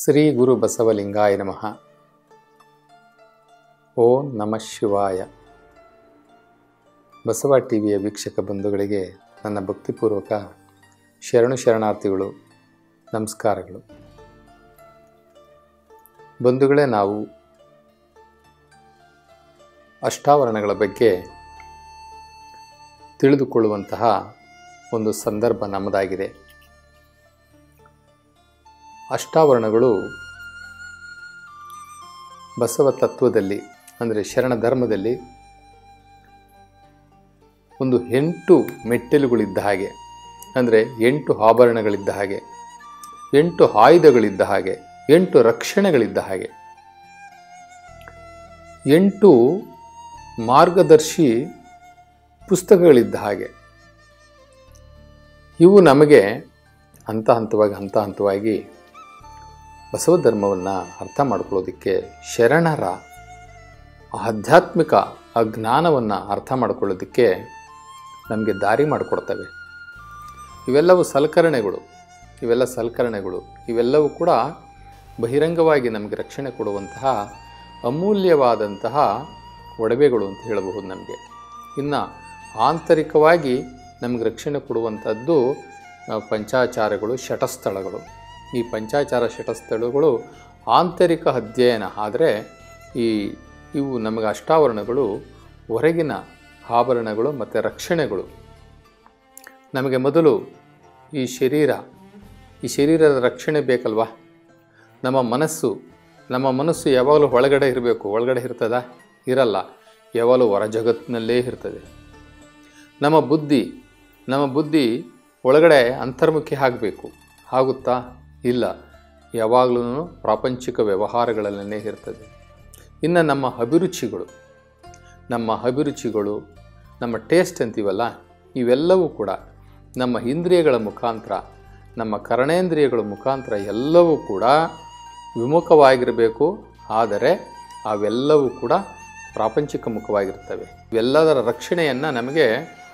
ಶ್ರೀ ಗುರು ಬಸವಲಿಂಗಾಯ ನಮಃ ಓಂ ನಮಃ ಶಿವಾಯ ಬಸವ ಟಿವಿಯ ವೀಕ್ಷಕ ಬಂಧುಗಳಿಗೆ ನನ್ನ ಭಕ್ತಿಪೂರ್ವಕ ಶರಣು ಶರಣಾರ್ಥಿಗಳು ನಮಸ್ಕಾರಗಳು ಬಂಧುಗಳೇ ನಾವು ಅಷ್ಟಾವರಣಗಳ ಬಗ್ಗೆ ತಿಳಿದುಕೊಳ್ಳುವಂತಹ ಒಂದು ಸಂದರ್ಭ ನಮ್ಮದಾಗಿದೆ ಅಷ್ಟಾವರಣಗಳು ಬಸವ ತತ್ವದಲ್ಲಿ ಅಂದರೆ ಶರಣ ಧರ್ಮದಲ್ಲಿ ಒಂದು ಎಂಟು ಮೆಟ್ಟಿಲುಗಳಿದ್ದ ಹಾಗೆ ಅಂದರೆ ಎಂಟು ಆಭರಣಗಳಿದ್ದ ಹಾಗೆ ಎಂಟು ಆಯುಧಗಳಿದ್ದ ಹಾಗೆ ಎಂಟು ರಕ್ಷಣೆಗಳಿದ್ದ ಹಾಗೆ ಎಂಟು ಮಾರ್ಗದರ್ಶಿ ಪುಸ್ತಕಗಳಿದ್ದ ಹಾಗೆ ಇವು ನಮಗೆ ಹಂತ ಹಂತವಾಗಿ ಹಂತ ಹಂತವಾಗಿ ಬಸವ ಧರ್ಮವನ್ನು ಅರ್ಥ ಮಾಡ್ಕೊಳ್ಳೋದಕ್ಕೆ ಶರಣರ ಆಧ್ಯಾತ್ಮಿಕ ಅಜ್ಞಾನವನ್ನು ಅರ್ಥ ಮಾಡ್ಕೊಳ್ಳೋದಕ್ಕೆ ನಮಗೆ ದಾರಿ ಮಾಡಿಕೊಡ್ತವೆ ಇವೆಲ್ಲವೂ ಸಲಕರಣೆಗಳು ಇವೆಲ್ಲ ಸಲಕರಣೆಗಳು ಇವೆಲ್ಲವೂ ಕೂಡ ಬಹಿರಂಗವಾಗಿ ನಮಗೆ ರಕ್ಷಣೆ ಕೊಡುವಂತಹ ಅಮೂಲ್ಯವಾದಂತಹ ಒಡವೆಗಳು ಅಂತ ಹೇಳಬಹುದು ನಮಗೆ ಇನ್ನು ಆಂತರಿಕವಾಗಿ ನಮಗೆ ರಕ್ಷಣೆ ಕೊಡುವಂಥದ್ದು ಆ, ಪಂಚಾಚಾರಗಳು ಶಟಸ್ಥಳಗಳು ಈ ಪಂಚಾಚಾರ ಶಟಸ್ಥಳಗಳು ಆಂತರಿಕ ಅಧ್ಯಯನ ಆದರೆ ಈ ಇವು ನಮಗೆ ಅಷ್ಟಾವರಣಗಳು ಹೊರಗಿನ ಆಭರಣಗಳು ಮತ್ತು ರಕ್ಷಣೆಗಳು ನಮಗೆ ಮೊದಲು ಈ ಶರೀರ ಈ ಶರೀರದ ರಕ್ಷಣೆ ಬೇಕಲ್ವಾ ನಮ್ಮ ಮನಸ್ಸು ನಮ್ಮ ಮನಸ್ಸು ಯಾವಾಗಲೂ ಒಳಗಡೆ ಇರಬೇಕು ಒಳಗಡೆ ಇರ್ತದ ಇರಲ್ಲ ಯಾವಾಗಲೂ ಹೊರ ಜಗತ್ತಿನಲ್ಲೇ ಇರ್ತದೆ ನಮ್ಮ ಬುದ್ಧಿ ನಮ್ಮ ಬುದ್ಧಿ ಒಳಗಡೆ ಅಂತರ್ಮುಖಿ ಆಗಬೇಕು ಆಗುತ್ತಾ ಇಲ್ಲ ಯಾವಾಗಲೂ ಪ್ರಾಪಂಚಿಕ ವ್ಯವಹಾರಗಳಲ್ಲೇ ಇರ್ತದೆ ಇನ್ನು ನಮ್ಮ ಅಭಿರುಚಿಗಳು ನಮ್ಮ ಅಭಿರುಚಿಗಳು ನಮ್ಮ ಟೇಸ್ಟ್ ಅಂತೀವಲ್ಲ ಇವೆಲ್ಲವೂ ಕೂಡ ನಮ್ಮ ಇಂದ್ರಿಯಗಳ ಮುಖಾಂತರ ನಮ್ಮ ಕರ್ಣೇಂದ್ರಿಯಗಳ ಮುಖಾಂತರ ಎಲ್ಲವೂ ಕೂಡ ವಿಮುಖವಾಗಿರಬೇಕು ಆದರೆ ಅವೆಲ್ಲವೂ ಕೂಡ ಪ್ರಾಪಂಚಿಕ ಮುಖವಾಗಿರ್ತವೆ ಇವೆಲ್ಲದರ ರಕ್ಷಣೆಯನ್ನು ನಮಗೆ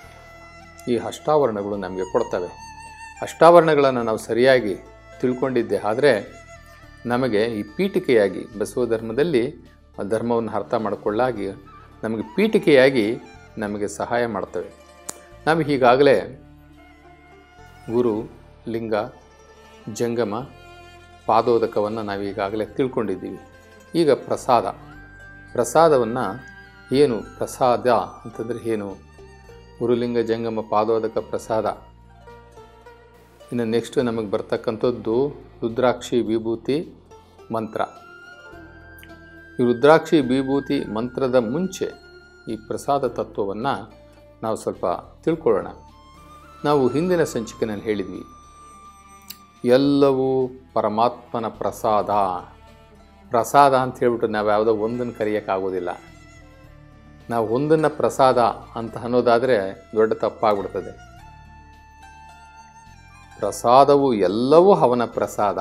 ಈ ಅಷ್ಟಾವರಣಗಳು ನಮಗೆ ಕೊಡ್ತವೆ ಅಷ್ಟಾವರಣಗಳನ್ನು ನಾವು ಸರಿಯಾಗಿ ತಿಳ್ಕೊಂಡಿದ್ದೆ ಆದರೆ ನಮಗೆ ಈ ಪೀಠಿಕೆಯಾಗಿ ಬಸವ ಧರ್ಮದಲ್ಲಿ ಆ ಧರ್ಮವನ್ನು ಅರ್ಥ ಮಾಡಿಕೊಳ್ಳಾಗಿ ನಮಗೆ ಪೀಠಿಕೆಯಾಗಿ ನಮಗೆ ಸಹಾಯ ಮಾಡ್ತವೆ ನಾವು ಈಗಾಗಲೇ ಗುರು ಲಿಂಗ ಜಂಗಮ ಪಾದೋದಕವನ್ನು ನಾವು ಈಗಾಗಲೇ ತಿಳ್ಕೊಂಡಿದ್ದೀವಿ ಈಗ ಪ್ರಸಾದ ಪ್ರಸಾದವನ್ನು ಏನು ಪ್ರಸಾದ ಅಂತಂದರೆ ಏನು ಗುರುಲಿಂಗ ಜಂಗಮ ಪಾದೋದಕ ಪ್ರಸಾದ ಇನ್ನು ನೆಕ್ಸ್ಟ್ ನಮಗೆ ಬರ್ತಕ್ಕಂಥದ್ದು ರುದ್ರಾಕ್ಷಿ ವಿಭೂತಿ ಮಂತ್ರ ಈ ರುದ್ರಾಕ್ಷಿ ವಿಭೂತಿ ಮಂತ್ರದ ಮುಂಚೆ ಈ ಪ್ರಸಾದ ತತ್ವವನ್ನು ನಾವು ಸ್ವಲ್ಪ ತಿಳ್ಕೊಳ್ಳೋಣ ನಾವು ಹಿಂದಿನ ಸಂಚಿಕೆನಲ್ಲಿ ಹೇಳಿದ್ವಿ ಎಲ್ಲವೂ ಪರಮಾತ್ಮನ ಪ್ರಸಾದ ಪ್ರಸಾದ ಅಂತ ಹೇಳ್ಬಿಟ್ಟು ನಾವು ಯಾವುದೋ ಒಂದನ್ನು ಕರೆಯೋಕ್ಕಾಗೋದಿಲ್ಲ ನಾವು ಒಂದನ್ನು ಪ್ರಸಾದ ಅಂತ ಅನ್ನೋದಾದರೆ ದೊಡ್ಡ ತಪ್ಪಾಗ್ಬಿಡ್ತದೆ ಪ್ರಸಾದವು ಎಲ್ಲವೂ ಅವನ ಪ್ರಸಾದ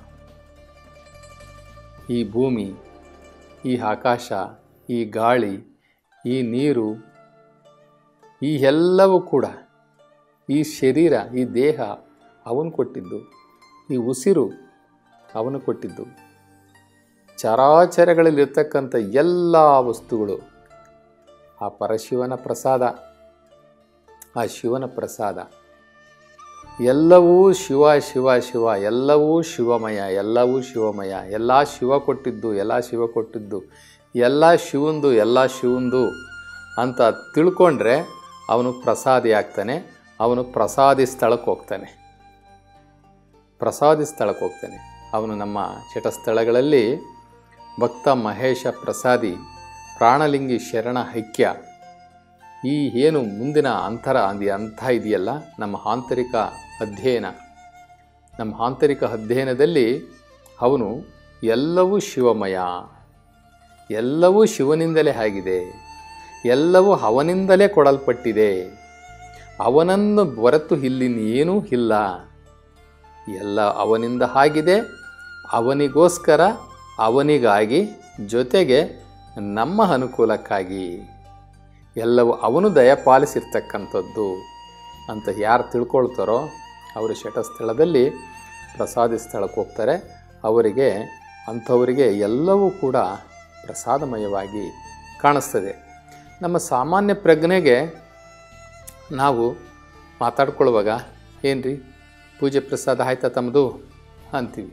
ಈ ಭೂಮಿ ಈ ಆಕಾಶ ಈ ಗಾಳಿ ಈ ನೀರು ಈ ಎಲ್ಲವೂ ಕೂಡ ಈ ಶರೀರ ಈ ದೇಹ ಅವನು ಕೊಟ್ಟಿದ್ದು ಈ ಉಸಿರು ಅವನು ಕೊಟ್ಟಿದ್ದು ಚರಾಚರಗಳಲ್ಲಿರ್ತಕ್ಕಂಥ ಎಲ್ಲ ವಸ್ತುಗಳು ಆ ಪರಶಿವನ ಪ್ರಸಾದ ಆ ಶಿವನ ಪ್ರಸಾದ ಎಲ್ಲವೂ ಶಿವ ಶಿವ ಶಿವ ಎಲ್ಲವೂ ಶಿವಮಯ ಎಲ್ಲವೂ ಶಿವಮಯ ಎಲ್ಲ ಶಿವ ಕೊಟ್ಟಿದ್ದು ಎಲ್ಲ ಶಿವ ಕೊಟ್ಟಿದ್ದು ಎಲ್ಲ ಶಿವಂದು ಎಲ್ಲ ಶಿವಂದು ಅಂತ ತಿಳ್ಕೊಂಡ್ರೆ ಅವನು ಪ್ರಸಾದಿ ಆಗ್ತಾನೆ ಅವನು ಪ್ರಸಾದಿ ಸ್ಥಳಕ್ಕೆ ಹೋಗ್ತಾನೆ ಪ್ರಸಾದಿ ಸ್ಥಳಕ್ಕೆ ಹೋಗ್ತಾನೆ ಅವನು ನಮ್ಮ ಚಟಸ್ಥಳಗಳಲ್ಲಿ ಭಕ್ತ ಮಹೇಶ ಪ್ರಸಾದಿ ಪ್ರಾಣಲಿಂಗಿ ಶರಣ ಐಕ್ಯ ಈ ಏನು ಮುಂದಿನ ಅಂತರ ಅಂದಿ ಅಂಥ ಇದೆಯಲ್ಲ ನಮ್ಮ ಆಂತರಿಕ ಅಧ್ಯಯನ ನಮ್ಮ ಆಂತರಿಕ ಅಧ್ಯಯನದಲ್ಲಿ ಅವನು ಎಲ್ಲವೂ ಶಿವಮಯ ಎಲ್ಲವೂ ಶಿವನಿಂದಲೇ ಆಗಿದೆ ಎಲ್ಲವೂ ಅವನಿಂದಲೇ ಕೊಡಲ್ಪಟ್ಟಿದೆ ಅವನನ್ನು ಹೊರತು ಇಲ್ಲಿನೇನೂ ಇಲ್ಲ ಎಲ್ಲ ಅವನಿಂದ ಆಗಿದೆ ಅವನಿಗೋಸ್ಕರ ಅವನಿಗಾಗಿ ಜೊತೆಗೆ ನಮ್ಮ ಅನುಕೂಲಕ್ಕಾಗಿ ಎಲ್ಲವೂ ಅವನು ದಯಪಾಲಿಸಿರ್ತಕ್ಕಂಥದ್ದು ಅಂತ ಯಾರು ತಿಳ್ಕೊಳ್ತಾರೋ ಅವರು ಶಟಸ್ಥಳದಲ್ಲಿ ಪ್ರಸಾದಿ ಸ್ಥಳಕ್ಕೆ ಹೋಗ್ತಾರೆ ಅವರಿಗೆ ಅಂಥವರಿಗೆ ಎಲ್ಲವೂ ಕೂಡ ಪ್ರಸಾದಮಯವಾಗಿ ಕಾಣಿಸ್ತದೆ ನಮ್ಮ ಸಾಮಾನ್ಯ ಪ್ರಜ್ಞೆಗೆ ನಾವು ಮಾತಾಡ್ಕೊಳ್ಳುವಾಗ ಏನ್ರಿ ಪೂಜೆ ಪ್ರಸಾದ ಆಯ್ತಾ ತಮ್ಮದು ಅಂತೀವಿ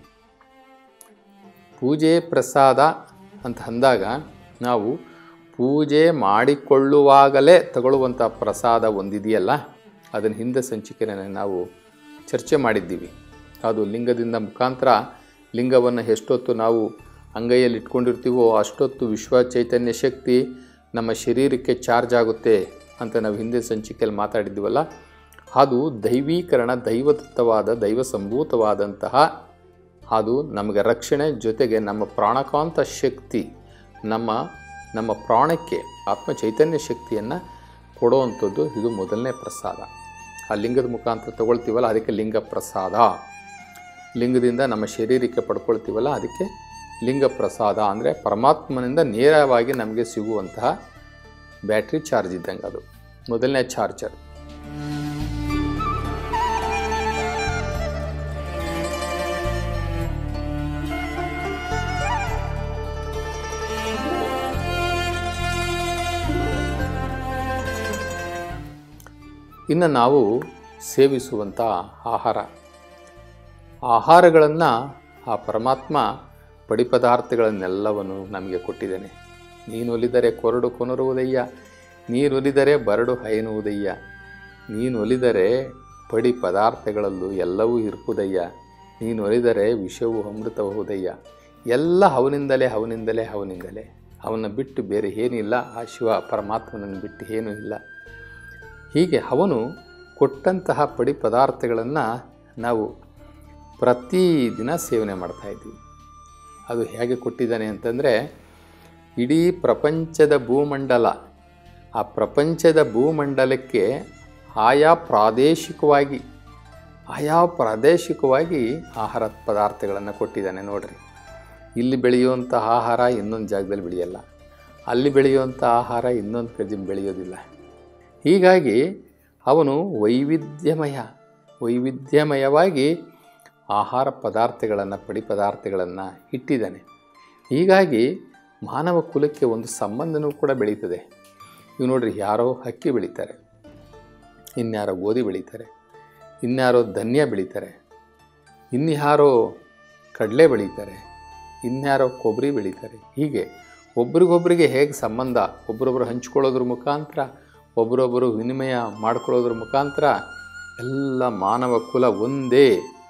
ಪೂಜೆ ಪ್ರಸಾದ ಅಂತ ಅಂದಾಗ ನಾವು ಪೂಜೆ ಮಾಡಿಕೊಳ್ಳುವಾಗಲೇ ತಗೊಳ್ಳುವಂಥ ಪ್ರಸಾದ ಒಂದಿದೆಯಲ್ಲ ಅದನ್ನು ಹಿಂದೆ ಸಂಚಿಕೆಯಲ್ಲಿ ನಾವು ಚರ್ಚೆ ಮಾಡಿದ್ದೀವಿ ಅದು ಲಿಂಗದಿಂದ ಮುಖಾಂತರ ಲಿಂಗವನ್ನು ಎಷ್ಟೊತ್ತು ನಾವು ಅಂಗೈಯಲ್ಲಿ ಇಟ್ಕೊಂಡಿರ್ತೀವೋ ಅಷ್ಟೊತ್ತು ವಿಶ್ವ ಚೈತನ್ಯ ಶಕ್ತಿ ನಮ್ಮ ಶರೀರಕ್ಕೆ ಚಾರ್ಜ್ ಆಗುತ್ತೆ ಅಂತ ನಾವು ಹಿಂದೆ ಸಂಚಿಕೆಯಲ್ಲಿ ಮಾತಾಡಿದ್ದೀವಲ್ಲ ಅದು ದೈವೀಕರಣ ದೈವದತ್ತವಾದ ದೈವ ಸಂಭೂತವಾದಂತಹ ಅದು ನಮಗೆ ರಕ್ಷಣೆ ಜೊತೆಗೆ ನಮ್ಮ ಪ್ರಾಣಕಾಂತ ಶಕ್ತಿ ನಮ್ಮ ನಮ್ಮ ಪ್ರಾಣಕ್ಕೆ ಆತ್ಮ ಚೈತನ್ಯ ಶಕ್ತಿಯನ್ನು ಕೊಡುವಂಥದ್ದು ಇದು ಮೊದಲನೇ ಪ್ರಸಾದ ಆ ಲಿಂಗದ ಮುಖಾಂತರ ತಗೊಳ್ತೀವಲ್ಲ ಅದಕ್ಕೆ ಲಿಂಗ ಪ್ರಸಾದ ಲಿಂಗದಿಂದ ನಮ್ಮ ಶರೀರಕ್ಕೆ ಪಡ್ಕೊಳ್ತೀವಲ್ಲ ಅದಕ್ಕೆ ಲಿಂಗ ಪ್ರಸಾದ ಅಂದರೆ ಪರಮಾತ್ಮನಿಂದ ನೇರವಾಗಿ ನಮಗೆ ಸಿಗುವಂತಹ ಬ್ಯಾಟ್ರಿ ಚಾರ್ಜ್ ಇದ್ದಂಗೆ ಅದು ಮೊದಲನೇ ಚಾರ್ಜರ್ ಇನ್ನು ನಾವು ಸೇವಿಸುವಂಥ ಆಹಾರ ಆಹಾರಗಳನ್ನು ಆ ಪರಮಾತ್ಮ ಪಡಿ ಪದಾರ್ಥಗಳನ್ನೆಲ್ಲವನ್ನು ನಮಗೆ ಕೊಟ್ಟಿದ್ದಾನೆ ನೀನು ಒಲಿದರೆ ಕೊರಡು ಕೊನರುವುದಯ್ಯ ನೀನು ಒಲಿದರೆ ಬರಡು ಹೈನುವುದಯ್ಯ ನೀನು ಒಲಿದರೆ ಪಡಿ ಪದಾರ್ಥಗಳಲ್ಲೂ ಎಲ್ಲವೂ ಇರುವುದಯ್ಯ ನೀನು ಒಲಿದರೆ ವಿಷವು ಅಮೃತಬಹುದಯ್ಯ ಎಲ್ಲ ಅವನಿಂದಲೇ ಅವನಿಂದಲೇ ಅವನಿಂದಲೇ ಅವನ ಬಿಟ್ಟು ಬೇರೆ ಏನಿಲ್ಲ ಆ ಶಿವ ಪರಮಾತ್ಮನನ್ನು ಬಿಟ್ಟು ಏನೂ ಇಲ್ಲ ಹೀಗೆ ಅವನು ಕೊಟ್ಟಂತಹ ಪಡಿ ಪದಾರ್ಥಗಳನ್ನು ನಾವು ಪ್ರತಿದಿನ ಸೇವನೆ ಮಾಡ್ತಾ ಇದ್ದೀವಿ ಅದು ಹೇಗೆ ಕೊಟ್ಟಿದ್ದಾನೆ ಅಂತಂದರೆ ಇಡೀ ಪ್ರಪಂಚದ ಭೂಮಂಡಲ ಆ ಪ್ರಪಂಚದ ಭೂಮಂಡಲಕ್ಕೆ ಆಯಾ ಪ್ರಾದೇಶಿಕವಾಗಿ ಆಯಾ ಪ್ರಾದೇಶಿಕವಾಗಿ ಆಹಾರ ಪದಾರ್ಥಗಳನ್ನು ಕೊಟ್ಟಿದ್ದಾನೆ ನೋಡ್ರಿ ಇಲ್ಲಿ ಬೆಳೆಯುವಂಥ ಆಹಾರ ಇನ್ನೊಂದು ಜಾಗದಲ್ಲಿ ಬೆಳೆಯಲ್ಲ ಅಲ್ಲಿ ಬೆಳೆಯುವಂಥ ಆಹಾರ ಇನ್ನೊಂದು ಕಡೆ ಬೆಳೆಯೋದಿಲ್ಲ ಹೀಗಾಗಿ ಅವನು ವೈವಿಧ್ಯಮಯ ವೈವಿಧ್ಯಮಯವಾಗಿ ಆಹಾರ ಪದಾರ್ಥಗಳನ್ನು ಪಡಿ ಪದಾರ್ಥಗಳನ್ನು ಇಟ್ಟಿದ್ದಾನೆ ಹೀಗಾಗಿ ಮಾನವ ಕುಲಕ್ಕೆ ಒಂದು ಸಂಬಂಧನೂ ಕೂಡ ಬೆಳೀತದೆ ಇವು ನೋಡ್ರಿ ಯಾರೋ ಹಕ್ಕಿ ಬೆಳೀತಾರೆ ಇನ್ಯಾರೋ ಗೋಧಿ ಬೆಳೀತಾರೆ ಇನ್ಯಾರೋ ಧನ್ಯ ಬೆಳೀತಾರೆ ಇನ್ಯಾರೋ ಕಡಲೆ ಬೆಳೀತಾರೆ ಇನ್ಯಾರೋ ಕೊಬ್ಬರಿ ಬೆಳೀತಾರೆ ಹೀಗೆ ಒಬ್ರಿಗೊಬ್ರಿಗೆ ಹೇಗೆ ಸಂಬಂಧ ಒಬ್ರೊಬ್ಬರು ಹಂಚ್ಕೊಳ್ಳೋದ್ರ ಮುಖಾಂತರ ಒಬ್ಬರೊಬ್ಬರು ವಿನಿಮಯ ಮಾಡ್ಕೊಳ್ಳೋದ್ರ ಮುಖಾಂತರ ಎಲ್ಲ ಮಾನವ ಕುಲ ಒಂದೇ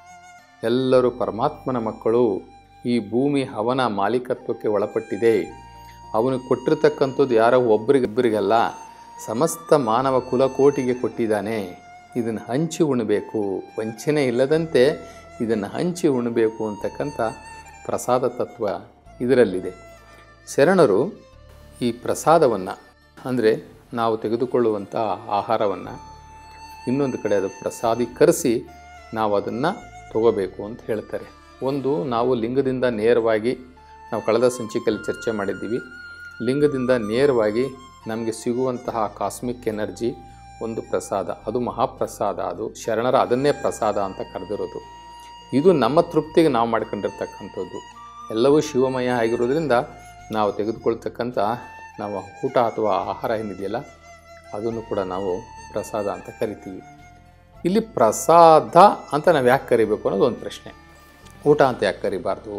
ಎಲ್ಲರೂ ಪರಮಾತ್ಮನ ಮಕ್ಕಳು ಈ ಭೂಮಿ ಅವನ ಮಾಲೀಕತ್ವಕ್ಕೆ ಒಳಪಟ್ಟಿದೆ ಅವನು ಕೊಟ್ಟಿರ್ತಕ್ಕಂಥದ್ದು ಯಾರೋ ಒಬ್ಬರಿಗೊಬ್ಬರಿಗಲ್ಲ ಸಮಸ್ತ ಮಾನವ ಕುಲಕೋಟಿಗೆ ಕೊಟ್ಟಿದ್ದಾನೆ ಇದನ್ನು ಹಂಚಿ ಉಣಬೇಕು ವಂಚನೆ ಇಲ್ಲದಂತೆ ಇದನ್ನು ಹಂಚಿ ಉಣಬೇಕು ಅಂತಕ್ಕಂಥ ಪ್ರಸಾದ ತತ್ವ ಇದರಲ್ಲಿದೆ ಶರಣರು ಈ ಪ್ರಸಾದವನ್ನು ಅಂದರೆ ನಾವು ತೆಗೆದುಕೊಳ್ಳುವಂಥ ಆಹಾರವನ್ನು ಇನ್ನೊಂದು ಕಡೆ ಅದು ಪ್ರಸಾದೀಕರಿಸಿ ನಾವು ಅದನ್ನು ತಗೋಬೇಕು ಅಂತ ಹೇಳ್ತಾರೆ ಒಂದು ನಾವು ಲಿಂಗದಿಂದ ನೇರವಾಗಿ ನಾವು ಕಳೆದ ಸಂಚಿಕೆಯಲ್ಲಿ ಚರ್ಚೆ ಮಾಡಿದ್ದೀವಿ ಲಿಂಗದಿಂದ ನೇರವಾಗಿ ನಮಗೆ ಸಿಗುವಂತಹ ಕಾಸ್ಮಿಕ್ ಎನರ್ಜಿ ಒಂದು ಪ್ರಸಾದ ಅದು ಮಹಾಪ್ರಸಾದ ಅದು ಶರಣರ ಅದನ್ನೇ ಪ್ರಸಾದ ಅಂತ ಕರೆದಿರೋದು ಇದು ನಮ್ಮ ತೃಪ್ತಿಗೆ ನಾವು ಮಾಡ್ಕೊಂಡಿರ್ತಕ್ಕಂಥದ್ದು ಎಲ್ಲವೂ ಶಿವಮಯ ಆಗಿರೋದ್ರಿಂದ ನಾವು ತೆಗೆದುಕೊಳ್ತಕ್ಕಂಥ ನಾವು ಊಟ ಅಥವಾ ಆಹಾರ ಏನಿದೆಯಲ್ಲ ಅದನ್ನು ಕೂಡ ನಾವು ಪ್ರಸಾದ ಅಂತ ಕರಿತೀವಿ ಇಲ್ಲಿ ಪ್ರಸಾದ ಅಂತ ನಾವು ಯಾಕೆ ಕರಿಬೇಕು ಅನ್ನೋದು ಒಂದು ಪ್ರಶ್ನೆ ಊಟ ಅಂತ ಯಾಕೆ ಕರಿಬಾರ್ದು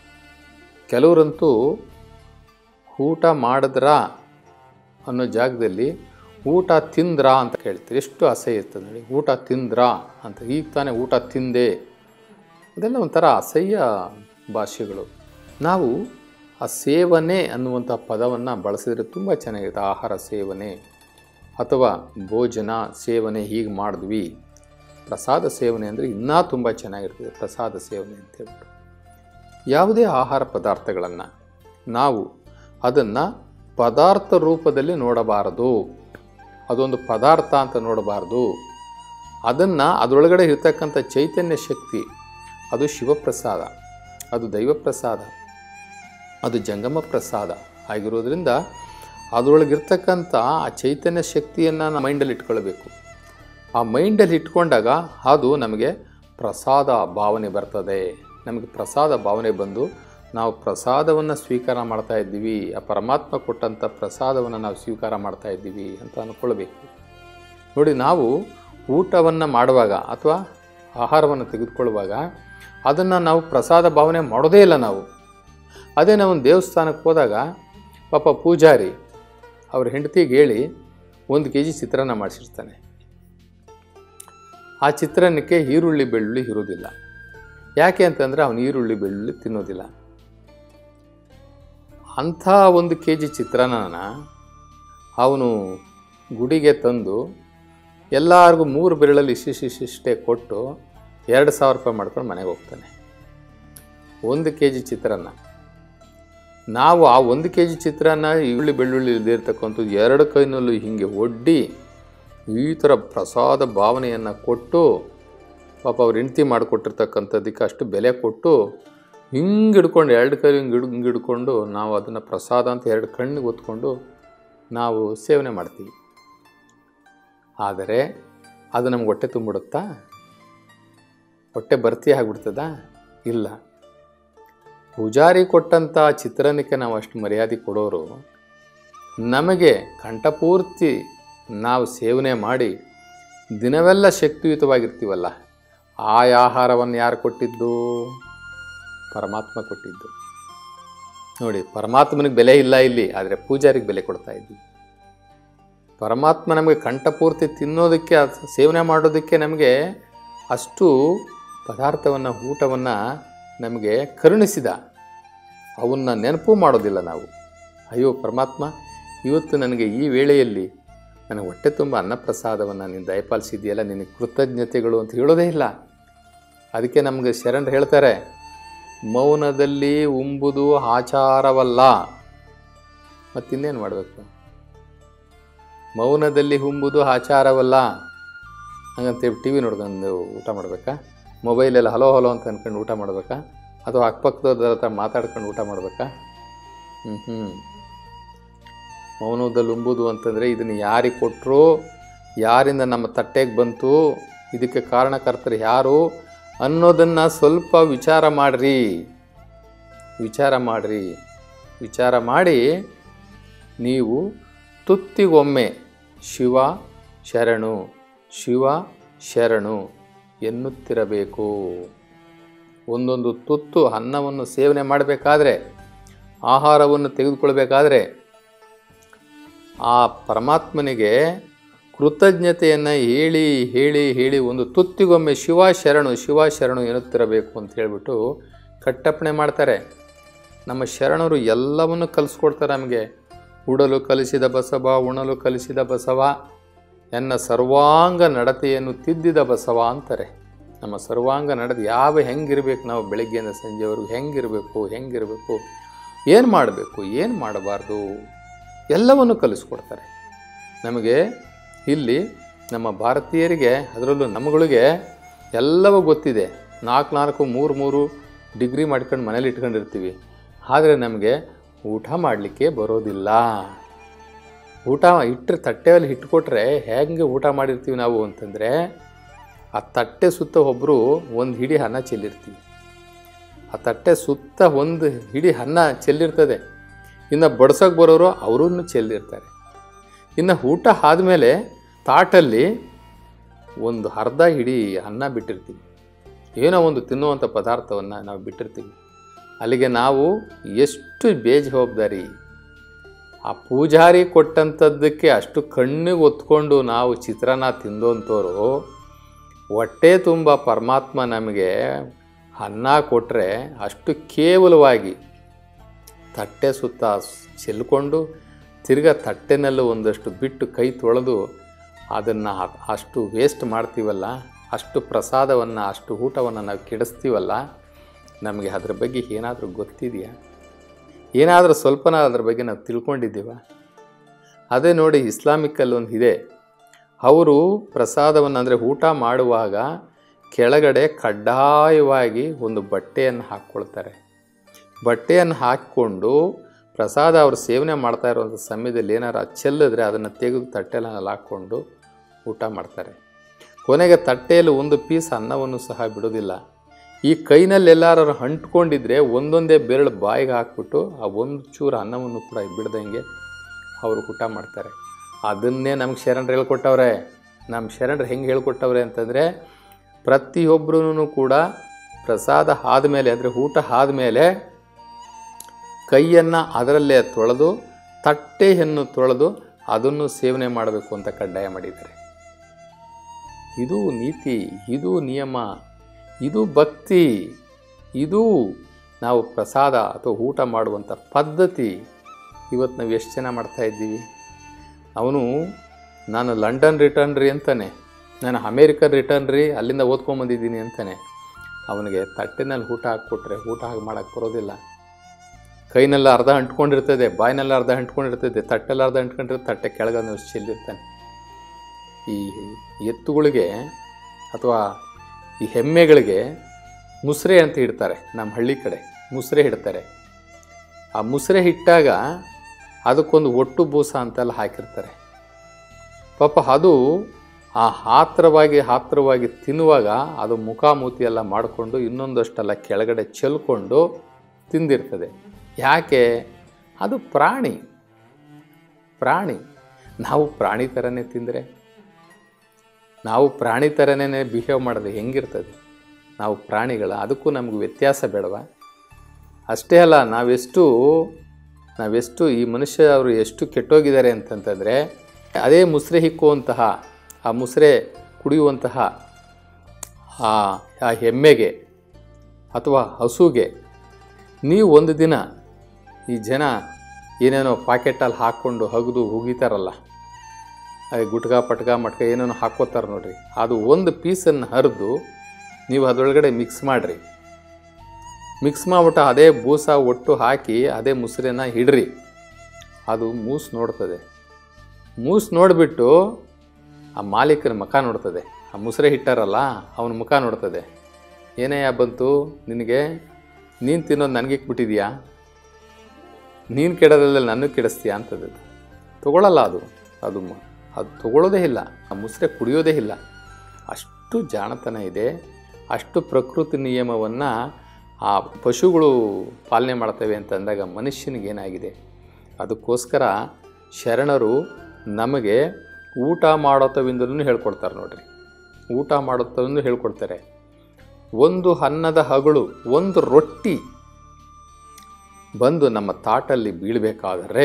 ಕೆಲವರಂತೂ ಊಟ ಮಾಡಿದ್ರ ಅನ್ನೋ ಜಾಗದಲ್ಲಿ ಊಟ ತಿಂದ್ರ ಅಂತ ಕೇಳ್ತೀರಿ ಎಷ್ಟು ಅಸಹ್ಯ ಇರ್ತದೆ ನೋಡಿ ಊಟ ತಿಂದ್ರ ಅಂತ ಈಗ ತಾನೇ ಊಟ ತಿಂದೆ ಅದೆಲ್ಲ ಒಂಥರ ಅಸಹ್ಯ ಭಾಷೆಗಳು ನಾವು ಆ ಸೇವನೆ ಅನ್ನುವಂಥ ಪದವನ್ನು ಬಳಸಿದರೆ ತುಂಬ ಚೆನ್ನಾಗಿರುತ್ತೆ ಆಹಾರ ಸೇವನೆ ಅಥವಾ ಭೋಜನ ಸೇವನೆ ಹೀಗೆ ಮಾಡಿದ್ವಿ ಪ್ರಸಾದ ಸೇವನೆ ಅಂದರೆ ಇನ್ನೂ ತುಂಬ ಚೆನ್ನಾಗಿರ್ತದೆ ಪ್ರಸಾದ ಸೇವನೆ ಅಂತ ಹೇಳ್ಬಿಟ್ಟು ಯಾವುದೇ ಆಹಾರ ಪದಾರ್ಥಗಳನ್ನು ನಾವು ಅದನ್ನು ಪದಾರ್ಥ ರೂಪದಲ್ಲಿ ನೋಡಬಾರದು ಅದೊಂದು ಪದಾರ್ಥ ಅಂತ ನೋಡಬಾರ್ದು ಅದನ್ನು ಅದರೊಳಗಡೆ ಇರ್ತಕ್ಕಂಥ ಚೈತನ್ಯ ಶಕ್ತಿ ಅದು ಶಿವಪ್ರಸಾದ ಅದು ದೈವಪ್ರಸಾದ ಅದು ಜಂಗಮ ಪ್ರಸಾದ ಆಗಿರೋದ್ರಿಂದ ಅದರೊಳಗಿರ್ತಕ್ಕಂಥ ಆ ಚೈತನ್ಯ ಶಕ್ತಿಯನ್ನು ನಾವು ಮೈಂಡಲ್ಲಿ ಇಟ್ಕೊಳ್ಬೇಕು ಆ ಮೈಂಡಲ್ಲಿ ಇಟ್ಕೊಂಡಾಗ ಅದು ನಮಗೆ ಪ್ರಸಾದ ಭಾವನೆ ಬರ್ತದೆ ನಮಗೆ ಪ್ರಸಾದ ಭಾವನೆ ಬಂದು ನಾವು ಪ್ರಸಾದವನ್ನು ಸ್ವೀಕಾರ ಮಾಡ್ತಾ ಇದ್ದೀವಿ ಆ ಪರಮಾತ್ಮ ಕೊಟ್ಟಂಥ ಪ್ರಸಾದವನ್ನು ನಾವು ಸ್ವೀಕಾರ ಮಾಡ್ತಾ ಇದ್ದೀವಿ ಅಂತ ಅಂದ್ಕೊಳ್ಬೇಕು ನೋಡಿ ನಾವು ಊಟವನ್ನು ಮಾಡುವಾಗ ಅಥವಾ ಆಹಾರವನ್ನು ತೆಗೆದುಕೊಳ್ಳುವಾಗ ಅದನ್ನು ನಾವು ಪ್ರಸಾದ ಭಾವನೆ ಮಾಡೋದೇ ಇಲ್ಲ ನಾವು ಅದೇ ನಾವು ಒಂದು ದೇವಸ್ಥಾನಕ್ಕೆ ಹೋದಾಗ ಪಾಪ ಪೂಜಾರಿ ಅವ್ರ ಹೆಂಡತಿಗೆ ಹೇಳಿ ಒಂದು ಕೆ ಜಿ ಚಿತ್ರಾನ್ನ ಮಾಡಿಸಿರ್ತಾನೆ ಆ ಚಿತ್ರಾನ್ನಕ್ಕೆ ಈರುಳ್ಳಿ ಬೆಳ್ಳುಳ್ಳಿ ಇರೋದಿಲ್ಲ ಯಾಕೆ ಅಂತಂದರೆ ಅವನು ಈರುಳ್ಳಿ ಬೆಳ್ಳುಳ್ಳಿ ತಿನ್ನೋದಿಲ್ಲ ಅಂಥ ಒಂದು ಕೆ ಜಿ ಚಿತ್ರಾನ್ನನ ಅವನು ಗುಡಿಗೆ ತಂದು ಎಲ್ಲರಿಗೂ ಮೂರು ಬೆರಳಲ್ಲಿ ಇಷ್ಟಿಷ್ಟಿಷ್ಟೇ ಕೊಟ್ಟು ಎರಡು ಸಾವಿರ ರೂಪಾಯಿ ಮಾಡ್ಕೊಂಡು ಮನೆಗೆ ಹೋಗ್ತಾನೆ ಒಂದು ಕೆ ಜಿ ಚಿತ್ರಾನ್ನ ನಾವು ಆ ಒಂದು ಕೆ ಜಿ ಚಿತ್ರಾನ್ನ ಈರುಳ್ಳಿ ಬೆಳ್ಳುಳ್ಳಿ ಇಲ್ಲದೆ ಇರ್ತಕ್ಕಂಥದ್ದು ಎರಡು ಕೈನಲ್ಲೂ ಹೀಗೆ ಒಡ್ಡಿ ಈ ಥರ ಪ್ರಸಾದ ಭಾವನೆಯನ್ನು ಕೊಟ್ಟು ಪಾಪ ಅವ್ರು ಹೆಂಡ್ತಿ ಮಾಡಿಕೊಟ್ಟಿರ್ತಕ್ಕಂಥದ್ದಕ್ಕೆ ಅಷ್ಟು ಬೆಲೆ ಕೊಟ್ಟು ಹಿಂಗೆ ಹಿಡ್ಕೊಂಡು ಎರಡು ಕೈ ಹಿಂಗೆ ಹಿಡ್ ಹಿಂಗೆ ಹಿಡ್ಕೊಂಡು ನಾವು ಅದನ್ನು ಪ್ರಸಾದ ಅಂತ ಎರಡು ಕಣ್ಣಿಗೆ ಹೊತ್ಕೊಂಡು ನಾವು ಸೇವನೆ ಮಾಡ್ತೀವಿ ಆದರೆ ಅದು ನಮ್ಗೆ ಹೊಟ್ಟೆ ತುಂಬಿಡುತ್ತಾ ಹೊಟ್ಟೆ ಭರ್ತಿ ಆಗಿಬಿಡ್ತದಾ ಇಲ್ಲ ಪೂಜಾರಿ ಕೊಟ್ಟಂಥ ಚಿತ್ರಾನ್ನಕ್ಕೆ ನಾವು ಅಷ್ಟು ಮರ್ಯಾದೆ ಕೊಡೋರು ನಮಗೆ ಕಂಠಪೂರ್ತಿ ನಾವು ಸೇವನೆ ಮಾಡಿ ದಿನವೆಲ್ಲ ಶಕ್ತಿಯುತವಾಗಿರ್ತೀವಲ್ಲ ಆ ಆಹಾರವನ್ನು ಯಾರು ಕೊಟ್ಟಿದ್ದು ಪರಮಾತ್ಮ ಕೊಟ್ಟಿದ್ದು ನೋಡಿ ಪರಮಾತ್ಮನಿಗೆ ಬೆಲೆ ಇಲ್ಲ ಇಲ್ಲಿ ಆದರೆ ಪೂಜಾರಿಗೆ ಬೆಲೆ ಕೊಡ್ತಾ ಇದ್ದೀವಿ ಪರಮಾತ್ಮ ನಮಗೆ ಕಂಠಪೂರ್ತಿ ತಿನ್ನೋದಕ್ಕೆ ಅದ್- ಸೇವನೆ ಮಾಡೋದಕ್ಕೆ ನಮಗೆ ಅಷ್ಟು ಪದಾರ್ಥವನ್ನು ಊಟವನ್ನು ನಮಗೆ ಕರುಣಿಸಿದ ಅವನ್ನ ನೆನಪು ಮಾಡೋದಿಲ್ಲ ನಾವು ಅಯ್ಯೋ ಪರಮಾತ್ಮ ಇವತ್ತು ನನಗೆ ಈ ವೇಳೆಯಲ್ಲಿ ನನಗೆ ಹೊಟ್ಟೆ ತುಂಬ ಅನ್ನಪ್ರಸಾದವನ್ನು ನೀನು ದಯಪಾಲಿಸಿದೆಯಲ್ಲ ನಿನಗೆ ಕೃತಜ್ಞತೆಗಳು ಅಂತ ಹೇಳೋದೇ ಇಲ್ಲ ಅದಕ್ಕೆ ನಮಗೆ ಶರಣರು ಹೇಳ್ತಾರೆ ಮೌನದಲ್ಲಿ ಉಂಬುದು ಆಚಾರವಲ್ಲ ಮತ್ತಿನ್ನೇನು ಮಾಡಬೇಕು ಮೌನದಲ್ಲಿ ಹುಂಬುದು ಆಚಾರವಲ್ಲ ಹಂಗಂತೇಳಿ ಟಿ ವಿ ನೋಡ್ಕೊಂಡು ಊಟ ಮಾಡಬೇಕಾ ಮೊಬೈಲೆಲ್ಲ ಹಲೋ ಹಲೋ ಅಂತ ಅಂದ್ಕೊಂಡು ಊಟ ಮಾಡಬೇಕಾ ಅಥವಾ ಅಕ್ಕಪಕ್ಕದವ್ರ ಹತ್ರ ಮಾತಾಡ್ಕೊಂಡು ಊಟ ಮಾಡಬೇಕಾ ಹ್ಞೂ ಹ್ಞೂ ಮೌನದಲ್ಲಿ ಉಂಬುದು ಅಂತಂದರೆ ಇದನ್ನು ಯಾರಿಗೆ ಕೊಟ್ಟರು ಯಾರಿಂದ ನಮ್ಮ ತಟ್ಟೆಗೆ ಬಂತು ಇದಕ್ಕೆ ಕಾರಣಕರ್ತರು ಯಾರು ಅನ್ನೋದನ್ನು ಸ್ವಲ್ಪ ವಿಚಾರ ಮಾಡಿರಿ ವಿಚಾರ ಮಾಡಿರಿ ವಿಚಾರ ಮಾಡಿ ನೀವು ತುತ್ತಿಗೊಮ್ಮೆ ಶಿವ ಶರಣು ಶಿವ ಶರಣು ಎನ್ನುತ್ತಿರಬೇಕು ಒಂದೊಂದು ತುತ್ತು ಅನ್ನವನ್ನು ಸೇವನೆ ಮಾಡಬೇಕಾದ್ರೆ ಆಹಾರವನ್ನು ತೆಗೆದುಕೊಳ್ಬೇಕಾದ್ರೆ ಆ ಪರಮಾತ್ಮನಿಗೆ ಕೃತಜ್ಞತೆಯನ್ನು ಹೇಳಿ ಹೇಳಿ ಹೇಳಿ ಒಂದು ತುತ್ತಿಗೊಮ್ಮೆ ಶಿವ ಶರಣು ಶಿವ ಶರಣು ಎನ್ನುತ್ತಿರಬೇಕು ಅಂತ ಹೇಳಿಬಿಟ್ಟು ಕಟ್ಟಪ್ಪಣೆ ಮಾಡ್ತಾರೆ ನಮ್ಮ ಶರಣರು ಎಲ್ಲವನ್ನು ಕಲಿಸ್ಕೊಡ್ತಾರೆ ನಮಗೆ ಉಡಲು ಕಲಿಸಿದ ಬಸವ ಉಣಲು ಕಲಿಸಿದ ಬಸವ ಎನ್ನ ಸರ್ವಾಂಗ ನಡತೆಯನ್ನು ತಿದ್ದಿದ ಬಸವ ಅಂತಾರೆ ನಮ್ಮ ಸರ್ವಾಂಗ ನಡತೆ ಯಾವ ಹೆಂಗಿರ್ಬೇಕು ನಾವು ಬೆಳಗ್ಗೆಯಿಂದ ಸಂಜೆವರೆಗೂ ಹೆಂಗಿರಬೇಕು ಹೆಂಗಿರಬೇಕು ಏನು ಮಾಡಬೇಕು ಏನು ಮಾಡಬಾರ್ದು ಎಲ್ಲವನ್ನು ಕಲಿಸ್ಕೊಡ್ತಾರೆ ನಮಗೆ ಇಲ್ಲಿ ನಮ್ಮ ಭಾರತೀಯರಿಗೆ ಅದರಲ್ಲೂ ನಮ್ಮಗಳಿಗೆ ಎಲ್ಲವೂ ಗೊತ್ತಿದೆ ನಾಲ್ಕು ನಾಲ್ಕು ಮೂರು ಮೂರು ಡಿಗ್ರಿ ಮಾಡ್ಕೊಂಡು ಮನೇಲಿ ಇಟ್ಕೊಂಡಿರ್ತೀವಿ ಆದರೆ ನಮಗೆ ಊಟ ಮಾಡಲಿಕ್ಕೆ ಬರೋದಿಲ್ಲ ಊಟ ಇಟ್ಟರೆ ತಟ್ಟೆಯಲ್ಲಿ ಇಟ್ಕೊಟ್ರೆ ಹೇಗೆ ಊಟ ಮಾಡಿರ್ತೀವಿ ನಾವು ಅಂತಂದರೆ ಆ ತಟ್ಟೆ ಸುತ್ತ ಒಬ್ಬರು ಒಂದು ಹಿಡಿ ಅನ್ನ ಚೆಲ್ಲಿರ್ತೀವಿ ಆ ತಟ್ಟೆ ಸುತ್ತ ಒಂದು ಹಿಡಿ ಅನ್ನ ಚೆಲ್ಲಿರ್ತದೆ ಇನ್ನು ಬಡ್ಸೋಕೆ ಬರೋರು ಅವರನ್ನು ಚೆಲ್ಲಿರ್ತಾರೆ ಇನ್ನು ಊಟ ಆದಮೇಲೆ ತಾಟಲ್ಲಿ ಒಂದು ಅರ್ಧ ಹಿಡಿ ಅನ್ನ ಬಿಟ್ಟಿರ್ತೀವಿ ಏನೋ ಒಂದು ತಿನ್ನುವಂಥ ಪದಾರ್ಥವನ್ನು ನಾವು ಬಿಟ್ಟಿರ್ತೀವಿ ಅಲ್ಲಿಗೆ ನಾವು ಎಷ್ಟು ಬೇಜವಾಬ್ದಾರಿ ಆ ಪೂಜಾರಿ ಕೊಟ್ಟಂಥದ್ದಕ್ಕೆ ಅಷ್ಟು ಕಣ್ಣಿಗೆ ಒತ್ಕೊಂಡು ನಾವು ಚಿತ್ರಾನ್ನ ತಿಂದೋಂಥವ್ರು ಹೊಟ್ಟೆ ತುಂಬ ಪರಮಾತ್ಮ ನಮಗೆ ಅನ್ನ ಕೊಟ್ಟರೆ ಅಷ್ಟು ಕೇವಲವಾಗಿ ತಟ್ಟೆ ಸುತ್ತ ಚೆಲ್ಕೊಂಡು ತಿರ್ಗಾ ತಟ್ಟೆನಲ್ಲೂ ಒಂದಷ್ಟು ಬಿಟ್ಟು ಕೈ ತೊಳೆದು ಅದನ್ನು ಅಷ್ಟು ವೇಸ್ಟ್ ಮಾಡ್ತೀವಲ್ಲ ಅಷ್ಟು ಪ್ರಸಾದವನ್ನು ಅಷ್ಟು ಊಟವನ್ನು ನಾವು ಕೆಡಿಸ್ತೀವಲ್ಲ ನಮಗೆ ಅದ್ರ ಬಗ್ಗೆ ಏನಾದರೂ ಗೊತ್ತಿದೆಯಾ ಏನಾದರೂ ಸ್ವಲ್ಪನ ಅದ್ರ ಬಗ್ಗೆ ನಾವು ತಿಳ್ಕೊಂಡಿದ್ದೀವ ಅದೇ ನೋಡಿ ಇಸ್ಲಾಮಿಕ್ಕಲ್ಲಿ ಒಂದು ಇದೆ ಅವರು ಪ್ರಸಾದವನ್ನು ಅಂದರೆ ಊಟ ಮಾಡುವಾಗ ಕೆಳಗಡೆ ಕಡ್ಡಾಯವಾಗಿ ಒಂದು ಬಟ್ಟೆಯನ್ನು ಹಾಕ್ಕೊಳ್ತಾರೆ ಬಟ್ಟೆಯನ್ನು ಹಾಕಿಕೊಂಡು ಪ್ರಸಾದ ಅವರು ಸೇವನೆ ಮಾಡ್ತಾ ಇರುವಂಥ ಸಮಯದಲ್ಲಿ ಏನಾರು ಚೆಲ್ಲಿದ್ರೆ ಅದನ್ನು ತೆಗೆದು ತಟ್ಟೆನಲ್ಲಿ ಹಾಕ್ಕೊಂಡು ಊಟ ಮಾಡ್ತಾರೆ ಕೊನೆಗೆ ತಟ್ಟೆಯಲ್ಲಿ ಒಂದು ಪೀಸ್ ಅನ್ನವನ್ನು ಸಹ ಬಿಡೋದಿಲ್ಲ ಈ ಕೈನಲ್ಲಿ ಎಲ್ಲಾರು ಅಂಟ್ಕೊಂಡಿದ್ರೆ ಒಂದೊಂದೇ ಬೆರಳು ಬಾಯಿಗೆ ಹಾಕ್ಬಿಟ್ಟು ಆ ಒಂದು ಚೂರು ಅನ್ನವನ್ನು ಕೂಡ ಬಿಡ್ದಂಗೆ ಅವರು ಊಟ ಮಾಡ್ತಾರೆ ಅದನ್ನೇ ನಮ್ಗೆ ಶರಣರು ಹೇಳ್ಕೊಟ್ಟವ್ರೆ ನಮ್ಮ ಶರಣರು ಹೆಂಗೆ ಹೇಳ್ಕೊಟ್ಟವ್ರೆ ಅಂತಂದರೆ ಪ್ರತಿಯೊಬ್ಬರೂ ಕೂಡ ಪ್ರಸಾದ ಆದಮೇಲೆ ಅಂದರೆ ಊಟ ಆದಮೇಲೆ ಕೈಯನ್ನು ಅದರಲ್ಲೇ ತೊಳೆದು ತಟ್ಟೆಯನ್ನು ತೊಳೆದು ಅದನ್ನು ಸೇವನೆ ಮಾಡಬೇಕು ಅಂತ ಕಡ್ಡಾಯ ಮಾಡಿದ್ದಾರೆ ಇದು ನೀತಿ ಇದು ನಿಯಮ ಇದು ಭಕ್ತಿ ಇದು ನಾವು ಪ್ರಸಾದ ಅಥವಾ ಊಟ ಮಾಡುವಂಥ ಪದ್ಧತಿ ಇವತ್ತು ನಾವು ಎಷ್ಟು ಜನ ಮಾಡ್ತಾ ಇದ್ದೀವಿ ಅವನು ನಾನು ಲಂಡನ್ ರಿಟರ್ನ್ ರೀ ಅಂತಾನೆ ನಾನು ಅಮೇರಿಕನ್ ರಿಟರ್ನ್ ರೀ ಅಲ್ಲಿಂದ ಓದ್ಕೊಂಬಂದಿದ್ದೀನಿ ಅಂತಾನೆ ಅವನಿಗೆ ತಟ್ಟೆನಲ್ಲಿ ಊಟ ಹಾಕ್ಕೊಟ್ರೆ ಊಟ ಹಾಗೆ ಮಾಡೋಕ್ಕೆ ಬರೋದಿಲ್ಲ ಕೈನೆಲ್ಲ ಅರ್ಧ ಅಂಟ್ಕೊಂಡಿರ್ತದೆ ಬಾಯಿನೆಲ್ಲ ಅರ್ಧ ಅಂಟ್ಕೊಂಡಿರ್ತದೆ ತಟ್ಟೆಲ್ಲ ಅರ್ಧ ಅಂಟ್ಕೊಂಡಿರ್ತದೆ ತಟ್ಟೆ ಕೆಳಗನ್ನು ಚೆಲ್ಲಿರ್ತಾನೆ ಈ ಎತ್ತುಗಳಿಗೆ ಅಥವಾ ಈ ಎಮ್ಮೆಗಳಿಗೆ ಮುಸ್ರೆ ಅಂತ ಇಡ್ತಾರೆ ನಮ್ಮ ಹಳ್ಳಿ ಕಡೆ ಮುಸ್ರೆ ಇಡ್ತಾರೆ ಆ ಮುಸ್ರೆ ಇಟ್ಟಾಗ ಅದಕ್ಕೊಂದು ಒಟ್ಟು ಬೂಸ ಅಂತೆಲ್ಲ ಹಾಕಿರ್ತಾರೆ ಪಾಪ ಅದು ಆ ಹಾತ್ರವಾಗಿ ಹಾತ್ರವಾಗಿ ತಿನ್ನುವಾಗ ಅದು ಮುಖಾಮೂತಿ ಎಲ್ಲ ಮಾಡಿಕೊಂಡು ಇನ್ನೊಂದಷ್ಟೆಲ್ಲ ಕೆಳಗಡೆ ಚೆಲ್ಕೊಂಡು ತಿಂದಿರ್ತದೆ ಯಾಕೆ ಅದು ಪ್ರಾಣಿ ಪ್ರಾಣಿ ನಾವು ಪ್ರಾಣಿ ಥರನೇ ತಿಂದರೆ ನಾವು ಪ್ರಾಣಿ ಥರನೇ ಬಿಹೇವ್ ಮಾಡಿದ್ರೆ ಹೆಂಗಿರ್ತದೆ ನಾವು ಪ್ರಾಣಿಗಳ ಅದಕ್ಕೂ ನಮಗೆ ವ್ಯತ್ಯಾಸ ಬೇಡವಾ ಅಷ್ಟೇ ಅಲ್ಲ ನಾವೆಷ್ಟು ನಾವೆಷ್ಟು ಈ ಮನುಷ್ಯ ಅವರು ಎಷ್ಟು ಕೆಟ್ಟೋಗಿದ್ದಾರೆ ಅಂತಂತಂದರೆ ಅದೇ ಮುಸ್ರೆ ಹಿಕ್ಕುವಂತಹ ಆ ಮುಸ್ರೆ ಕುಡಿಯುವಂತಹ ಆ ಆ ಎಮ್ಮೆಗೆ ಅಥವಾ ಹಸುಗೆ ನೀವು ಒಂದು ದಿನ ಈ ಜನ ಏನೇನೋ ಪಾಕೆಟಲ್ಲಿ ಹಾಕ್ಕೊಂಡು ಹಗ್ದು ಹುಗಿತಾರಲ್ಲ ಅದೇ ಗುಟ್ಕ ಪಟ್ಕ ಮಟ್ಕ ಏನೇನೋ ಹಾಕ್ಕೋತಾರೆ ನೋಡ್ರಿ ಅದು ಒಂದು ಪೀಸನ್ನು ಹರಿದು ನೀವು ಅದರೊಳಗಡೆ ಮಿಕ್ಸ್ ಮಾಡಿರಿ ಮಿಕ್ಸ್ ಮಾಡಿಬಿಟ್ಟು ಅದೇ ಬೂಸ ಒಟ್ಟು ಹಾಕಿ ಅದೇ ಮುಸ್ರೆನ ಹಿಡ್ರಿ ಅದು ಮೂಸ್ ನೋಡ್ತದೆ ಮೂಸ್ ನೋಡಿಬಿಟ್ಟು ಆ ಮಾಲೀಕನ ಮುಖ ನೋಡ್ತದೆ ಆ ಮುಸ್ರೆ ಹಿಟ್ಟಾರಲ್ಲ ಅವನ ಮುಖ ನೋಡ್ತದೆ ಏನಯ್ಯ ಬಂತು ನಿನಗೆ ನೀನು ತಿನ್ನೋದು ನನಗೆ ಬಿಟ್ಟಿದ್ಯಾ ನೀನು ಕೆಡೋದ್ರಲ್ಲಿ ನನಗೆ ಕೆಡಿಸ್ತೀಯಾ ಅಂತದ್ದು ತಗೊಳ್ಳಲ್ಲ ಅದು ಅದು ಮ- ಅದು ತಗೊಳ್ಳೋದೇ ಇಲ್ಲ ಆ ಮುಸ್ರೆ ಕುಡಿಯೋದೇ ಇಲ್ಲ ಅಷ್ಟು ಜಾಣತನ ಇದೆ ಅಷ್ಟು ಪ್ರಕೃತಿ ನಿಯಮವನ್ನು ಆ ಪಶುಗಳು ಪಾಲನೆ ಮಾಡ್ತವೆ ಅಂತ ಅಂದಾಗ ಮನುಷ್ಯನಿಗೇನಾಗಿದೆ ಅದಕ್ಕೋಸ್ಕರ ಶರಣರು ನಮಗೆ ಊಟ ಮಾಡೋತವಿಂದಲೂ ಹೇಳ್ಕೊಡ್ತಾರೆ ನೋಡ್ರಿ ಊಟ ಮಾಡೋತವಿಂದ ಹೇಳ್ಕೊಡ್ತಾರೆ ಒಂದು ಅನ್ನದ ಹಗಳು ಒಂದು ರೊಟ್ಟಿ ಬಂದು ನಮ್ಮ ತಾಟಲ್ಲಿ ಬೀಳಬೇಕಾದರೆ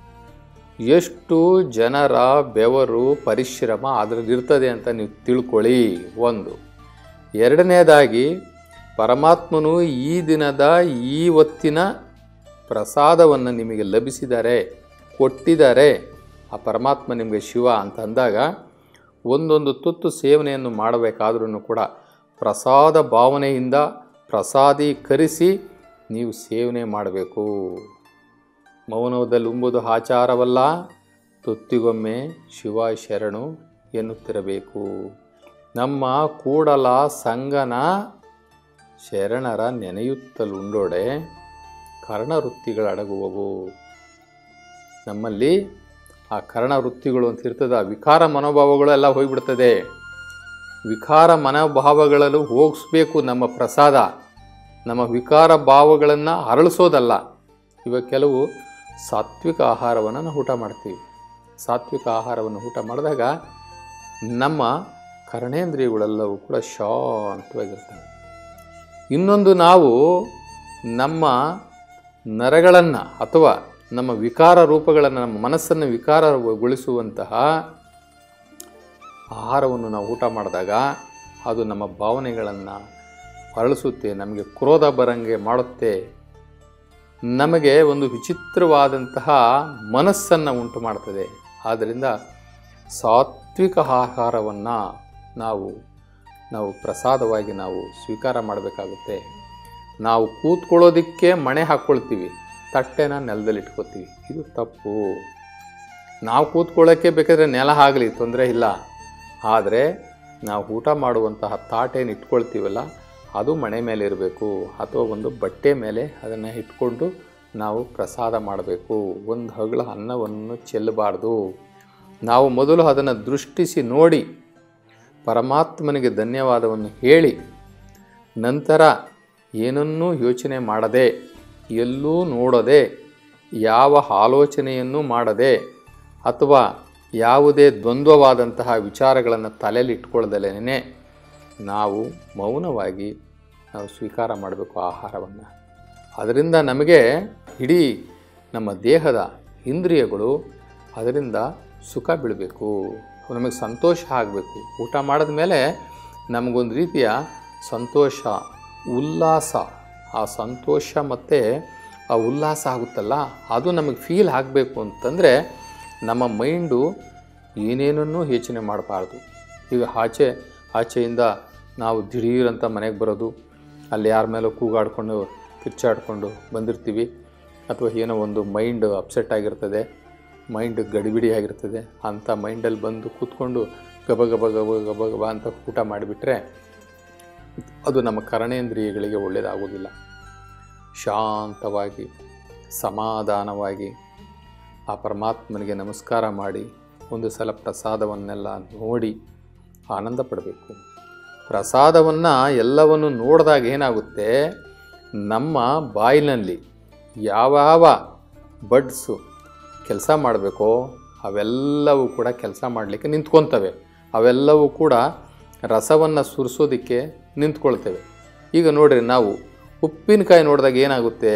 ಎಷ್ಟು ಜನರ ಬೆವರು ಪರಿಶ್ರಮ ಅದರಲ್ಲಿರ್ತದೆ ಅಂತ ನೀವು ತಿಳ್ಕೊಳ್ಳಿ ಒಂದು ಎರಡನೇದಾಗಿ ಪರಮಾತ್ಮನು ಈ ದಿನದ ಈ ಹೊತ್ತಿನ ಪ್ರಸಾದವನ್ನು ನಿಮಗೆ ಲಭಿಸಿದ್ದಾರೆ ಕೊಟ್ಟಿದ್ದಾರೆ ಆ ಪರಮಾತ್ಮ ನಿಮಗೆ ಶಿವ ಅಂತ ಅಂದಾಗ ಒಂದೊಂದು ತುತ್ತು ಸೇವನೆಯನ್ನು ಮಾಡಬೇಕಾದ್ರೂ ಕೂಡ ಪ್ರಸಾದ ಭಾವನೆಯಿಂದ ಪ್ರಸಾದೀಕರಿಸಿ ನೀವು ಸೇವನೆ ಮಾಡಬೇಕು ಮೌನದಲ್ಲಿ ಉಂಬುದು ಆಚಾರವಲ್ಲ ತುತ್ತಿಗೊಮ್ಮೆ ಶಿವ ಶರಣು ಎನ್ನುತ್ತಿರಬೇಕು ನಮ್ಮ ಕೂಡಲ ಸಂಗನ ಶರಣರ ನೆನೆಯುತ್ತಲುಂಡೊಡೆ ಕರ್ಣವೃತ್ತಿಗಳಡಗುವವು ನಮ್ಮಲ್ಲಿ ಆ ಕರ್ಣ ವೃತ್ತಿಗಳು ಅಂತ ಇರ್ತದೆ ಆ ವಿಕಾರ ಮನೋಭಾವಗಳು ಎಲ್ಲ ಹೋಗಿಬಿಡ್ತದೆ ವಿಕಾರ ಮನೋಭಾವಗಳಲ್ಲೂ ಹೋಗಿಸ್ಬೇಕು ನಮ್ಮ ಪ್ರಸಾದ ನಮ್ಮ ವಿಕಾರ ಭಾವಗಳನ್ನು ಅರಳಿಸೋದಲ್ಲ ಇವಾಗ ಕೆಲವು ಸಾತ್ವಿಕ ಆಹಾರವನ್ನು ನಾವು ಊಟ ಮಾಡ್ತೀವಿ ಸಾತ್ವಿಕ ಆಹಾರವನ್ನು ಊಟ ಮಾಡಿದಾಗ ನಮ್ಮ ಕರ್ಣೇಂದ್ರಿಯಗಳೆಲ್ಲವೂ ಕೂಡ ಶಾಂತವಾಗಿರ್ತವೆ ಇನ್ನೊಂದು ನಾವು ನಮ್ಮ ನರಗಳನ್ನು ಅಥವಾ ನಮ್ಮ ವಿಕಾರ ರೂಪಗಳನ್ನು ನಮ್ಮ ಮನಸ್ಸನ್ನು ವಿಕಾರಗೊಳಿಸುವಂತಹ ಆಹಾರವನ್ನು ನಾವು ಊಟ ಮಾಡಿದಾಗ ಅದು ನಮ್ಮ ಭಾವನೆಗಳನ್ನು ಅರಳಿಸುತ್ತೆ ನಮಗೆ ಕ್ರೋಧ ಬರಂಗೆ ಮಾಡುತ್ತೆ ನಮಗೆ ಒಂದು ವಿಚಿತ್ರವಾದಂತಹ ಮನಸ್ಸನ್ನು ಉಂಟು ಮಾಡ್ತದೆ ಆದ್ದರಿಂದ ಸಾತ್ವಿಕ ಆಹಾರವನ್ನು ನಾವು ನಾವು ಪ್ರಸಾದವಾಗಿ ನಾವು ಸ್ವೀಕಾರ ಮಾಡಬೇಕಾಗುತ್ತೆ ನಾವು ಕೂತ್ಕೊಳ್ಳೋದಕ್ಕೆ ಮಣೆ ಹಾಕ್ಕೊಳ್ತೀವಿ ತಟ್ಟೆನ ನೆಲದಲ್ಲಿ ಇಟ್ಕೋತೀವಿ ಇದು ತಪ್ಪು ನಾವು ಕೂತ್ಕೊಳ್ಳೋಕ್ಕೆ ಬೇಕಾದರೆ ನೆಲ ಆಗಲಿ ತೊಂದರೆ ಇಲ್ಲ ಆದರೆ ನಾವು ಊಟ ಮಾಡುವಂತಹ ತಾಟೇನು ಇಟ್ಕೊಳ್ತೀವಲ್ಲ ಅದು ಮಣೆ ಮೇಲೆ ಇರಬೇಕು ಅಥವಾ ಒಂದು ಬಟ್ಟೆ ಮೇಲೆ ಅದನ್ನು ಇಟ್ಕೊಂಡು ನಾವು ಪ್ರಸಾದ ಮಾಡಬೇಕು ಒಂದು ಹಗಳ ಅನ್ನವನ್ನು ಚೆಲ್ಲಬಾರ್ದು ನಾವು ಮೊದಲು ಅದನ್ನು ದೃಷ್ಟಿಸಿ ನೋಡಿ ಪರಮಾತ್ಮನಿಗೆ ಧನ್ಯವಾದವನ್ನು ಹೇಳಿ ನಂತರ ಏನನ್ನೂ ಯೋಚನೆ ಮಾಡದೆ ಎಲ್ಲೂ ನೋಡದೆ ಯಾವ ಆಲೋಚನೆಯನ್ನು ಮಾಡದೆ ಅಥವಾ ಯಾವುದೇ ದ್ವಂದ್ವವಾದಂತಹ ವಿಚಾರಗಳನ್ನು ತಲೆಯಲ್ಲಿ ಇಟ್ಕೊಳ್ದಲೇ ನಾವು ಮೌನವಾಗಿ ನಾವು ಸ್ವೀಕಾರ ಮಾಡಬೇಕು ಆಹಾರವನ್ನು ಅದರಿಂದ ನಮಗೆ ಇಡೀ ನಮ್ಮ ದೇಹದ ಇಂದ್ರಿಯಗಳು ಅದರಿಂದ ಸುಖ ಬೀಳಬೇಕು ನಮಗೆ ಸಂತೋಷ ಆಗಬೇಕು ಊಟ ಮಾಡಿದ ಮೇಲೆ ನಮಗೊಂದು ರೀತಿಯ ಸಂತೋಷ ಉಲ್ಲಾಸ ಆ ಸಂತೋಷ ಮತ್ತು ಆ ಉಲ್ಲಾಸ ಆಗುತ್ತಲ್ಲ ಅದು ನಮಗೆ ಫೀಲ್ ಆಗಬೇಕು ಅಂತಂದರೆ ನಮ್ಮ ಮೈಂಡು ಏನೇನನ್ನೂ ಯೋಚನೆ ಮಾಡಬಾರ್ದು ಈಗ ಆಚೆ ಆಚೆಯಿಂದ ನಾವು ದಿಢೀರಂತ ಮನೆಗೆ ಬರೋದು ಅಲ್ಲಿ ಯಾರ ಮೇಲೋ ಕೂಗಾಡ್ಕೊಂಡು ಕಿರ್ಚಾಡ್ಕೊಂಡು ಬಂದಿರ್ತೀವಿ ಅಥವಾ ಏನೋ ಒಂದು ಮೈಂಡ್ ಅಪ್ಸೆಟ್ ಆಗಿರ್ತದೆ ಮೈಂಡ್ ಗಡಿಬಿಡಿ ಆಗಿರ್ತದೆ ಅಂಥ ಮೈಂಡಲ್ಲಿ ಬಂದು ಕೂತ್ಕೊಂಡು ಗಬ ಗಬ ಗಬ ಗಬ ಗಬ ಅಂತ ಊಟ ಮಾಡಿಬಿಟ್ರೆ ಅದು ನಮ್ಮ ಕರಣೇಂದ್ರಿಯಗಳಿಗೆ ಒಳ್ಳೆಯದಾಗೋದಿಲ್ಲ ಶಾಂತವಾಗಿ ಸಮಾಧಾನವಾಗಿ ಆ ಪರಮಾತ್ಮನಿಗೆ ನಮಸ್ಕಾರ ಮಾಡಿ ಒಂದು ಸಲ ಪ್ರಸಾದವನ್ನೆಲ್ಲ ನೋಡಿ ಆನಂದ ಪಡಬೇಕು ಪ್ರಸಾದವನ್ನು ಎಲ್ಲವನ್ನು ನೋಡಿದಾಗ ಏನಾಗುತ್ತೆ ನಮ್ಮ ಬಾಯಿನಲ್ಲಿ ಯಾವ್ಯಾವ ಬಡ್ಸು ಕೆಲಸ ಮಾಡಬೇಕೋ ಅವೆಲ್ಲವೂ ಕೂಡ ಕೆಲಸ ಮಾಡಲಿಕ್ಕೆ ನಿಂತ್ಕೊತವೆ ಅವೆಲ್ಲವೂ ಕೂಡ ರಸವನ್ನು ಸುರಿಸೋದಕ್ಕೆ ನಿಂತ್ಕೊಳ್ತೇವೆ ಈಗ ನೋಡ್ರಿ ನಾವು ಉಪ್ಪಿನಕಾಯಿ ನೋಡಿದಾಗ ಏನಾಗುತ್ತೆ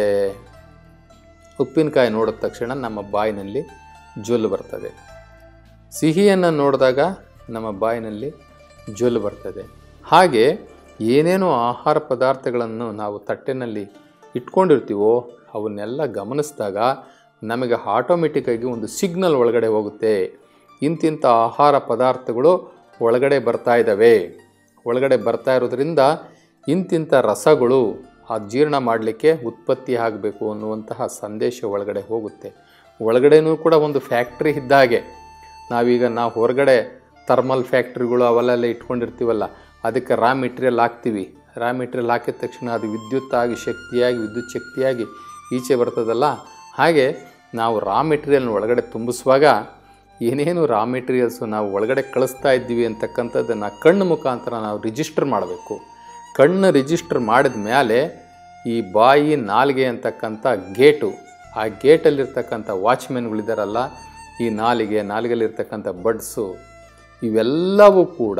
ಉಪ್ಪಿನಕಾಯಿ ನೋಡಿದ ತಕ್ಷಣ ನಮ್ಮ ಬಾಯಿನಲ್ಲಿ ಜೊಲ್ಲು ಬರ್ತದೆ ಸಿಹಿಯನ್ನು ನೋಡಿದಾಗ ನಮ್ಮ ಬಾಯಿನಲ್ಲಿ ಜೊಲ್ಲು ಬರ್ತದೆ ಹಾಗೆ ಏನೇನೋ ಆಹಾರ ಪದಾರ್ಥಗಳನ್ನು ನಾವು ತಟ್ಟೆನಲ್ಲಿ ಇಟ್ಕೊಂಡಿರ್ತೀವೋ ಅವನ್ನೆಲ್ಲ ಗಮನಿಸಿದಾಗ ನಮಗೆ ಆಟೋಮೆಟಿಕ್ಕಾಗಿ ಒಂದು ಸಿಗ್ನಲ್ ಒಳಗಡೆ ಹೋಗುತ್ತೆ ಇಂತಿಂಥ ಆಹಾರ ಪದಾರ್ಥಗಳು ಒಳಗಡೆ ಬರ್ತಾ ಇದ್ದಾವೆ ಒಳಗಡೆ ಬರ್ತಾ ಇರೋದ್ರಿಂದ ಇಂತಿಂಥ ರಸಗಳು ಆ ಜೀರ್ಣ ಮಾಡಲಿಕ್ಕೆ ಉತ್ಪತ್ತಿ ಆಗಬೇಕು ಅನ್ನುವಂತಹ ಸಂದೇಶ ಒಳಗಡೆ ಹೋಗುತ್ತೆ ಒಳಗಡೆನೂ ಕೂಡ ಒಂದು ಫ್ಯಾಕ್ಟ್ರಿ ಇದ್ದಾಗೆ ನಾವೀಗ ನಾವು ಹೊರಗಡೆ ಥರ್ಮಲ್ ಫ್ಯಾಕ್ಟ್ರಿಗಳು ಅವೆಲ್ಲ ಇಟ್ಕೊಂಡಿರ್ತೀವಲ್ಲ ಅದಕ್ಕೆ ರಾ ಮೆಟೀರಿಯಲ್ ಹಾಕ್ತೀವಿ ರಾ ಮೆಟೀರಿಯಲ್ ಹಾಕಿದ ತಕ್ಷಣ ಅದು ವಿದ್ಯುತ್ ಆಗಿ ಶಕ್ತಿಯಾಗಿ ವಿದ್ಯುತ್ ಶಕ್ತಿಯಾಗಿ ಈಚೆ ಬರ್ತದಲ್ಲ ಹಾಗೆ ನಾವು ರಾ ಮೆಟೀರಿಯಲ್ನ ಒಳಗಡೆ ತುಂಬಿಸುವಾಗ ಏನೇನು ರಾ ಮೆಟೀರಿಯಲ್ಸು ನಾವು ಒಳಗಡೆ ಕಳಿಸ್ತಾ ಇದ್ದೀವಿ ಅಂತಕ್ಕಂಥದ್ದನ್ನು ಕಣ್ಣು ಮುಖಾಂತರ ನಾವು ರಿಜಿಸ್ಟರ್ ಮಾಡಬೇಕು ಕಣ್ಣು ರಿಜಿಸ್ಟರ್ ಮಾಡಿದ ಮೇಲೆ ಈ ಬಾಯಿ ನಾಲಿಗೆ ಅಂತಕ್ಕಂಥ ಗೇಟು ಆ ಗೇಟಲ್ಲಿರ್ತಕ್ಕಂಥ ವಾಚ್ಮೆನ್ಗಳಿದ್ದಾರಲ್ಲ ಈ ನಾಲಿಗೆ ನಾಲಿಗೆಯಲ್ಲಿರ್ತಕ್ಕಂಥ ಬಡ್ಸು ಇವೆಲ್ಲವೂ ಕೂಡ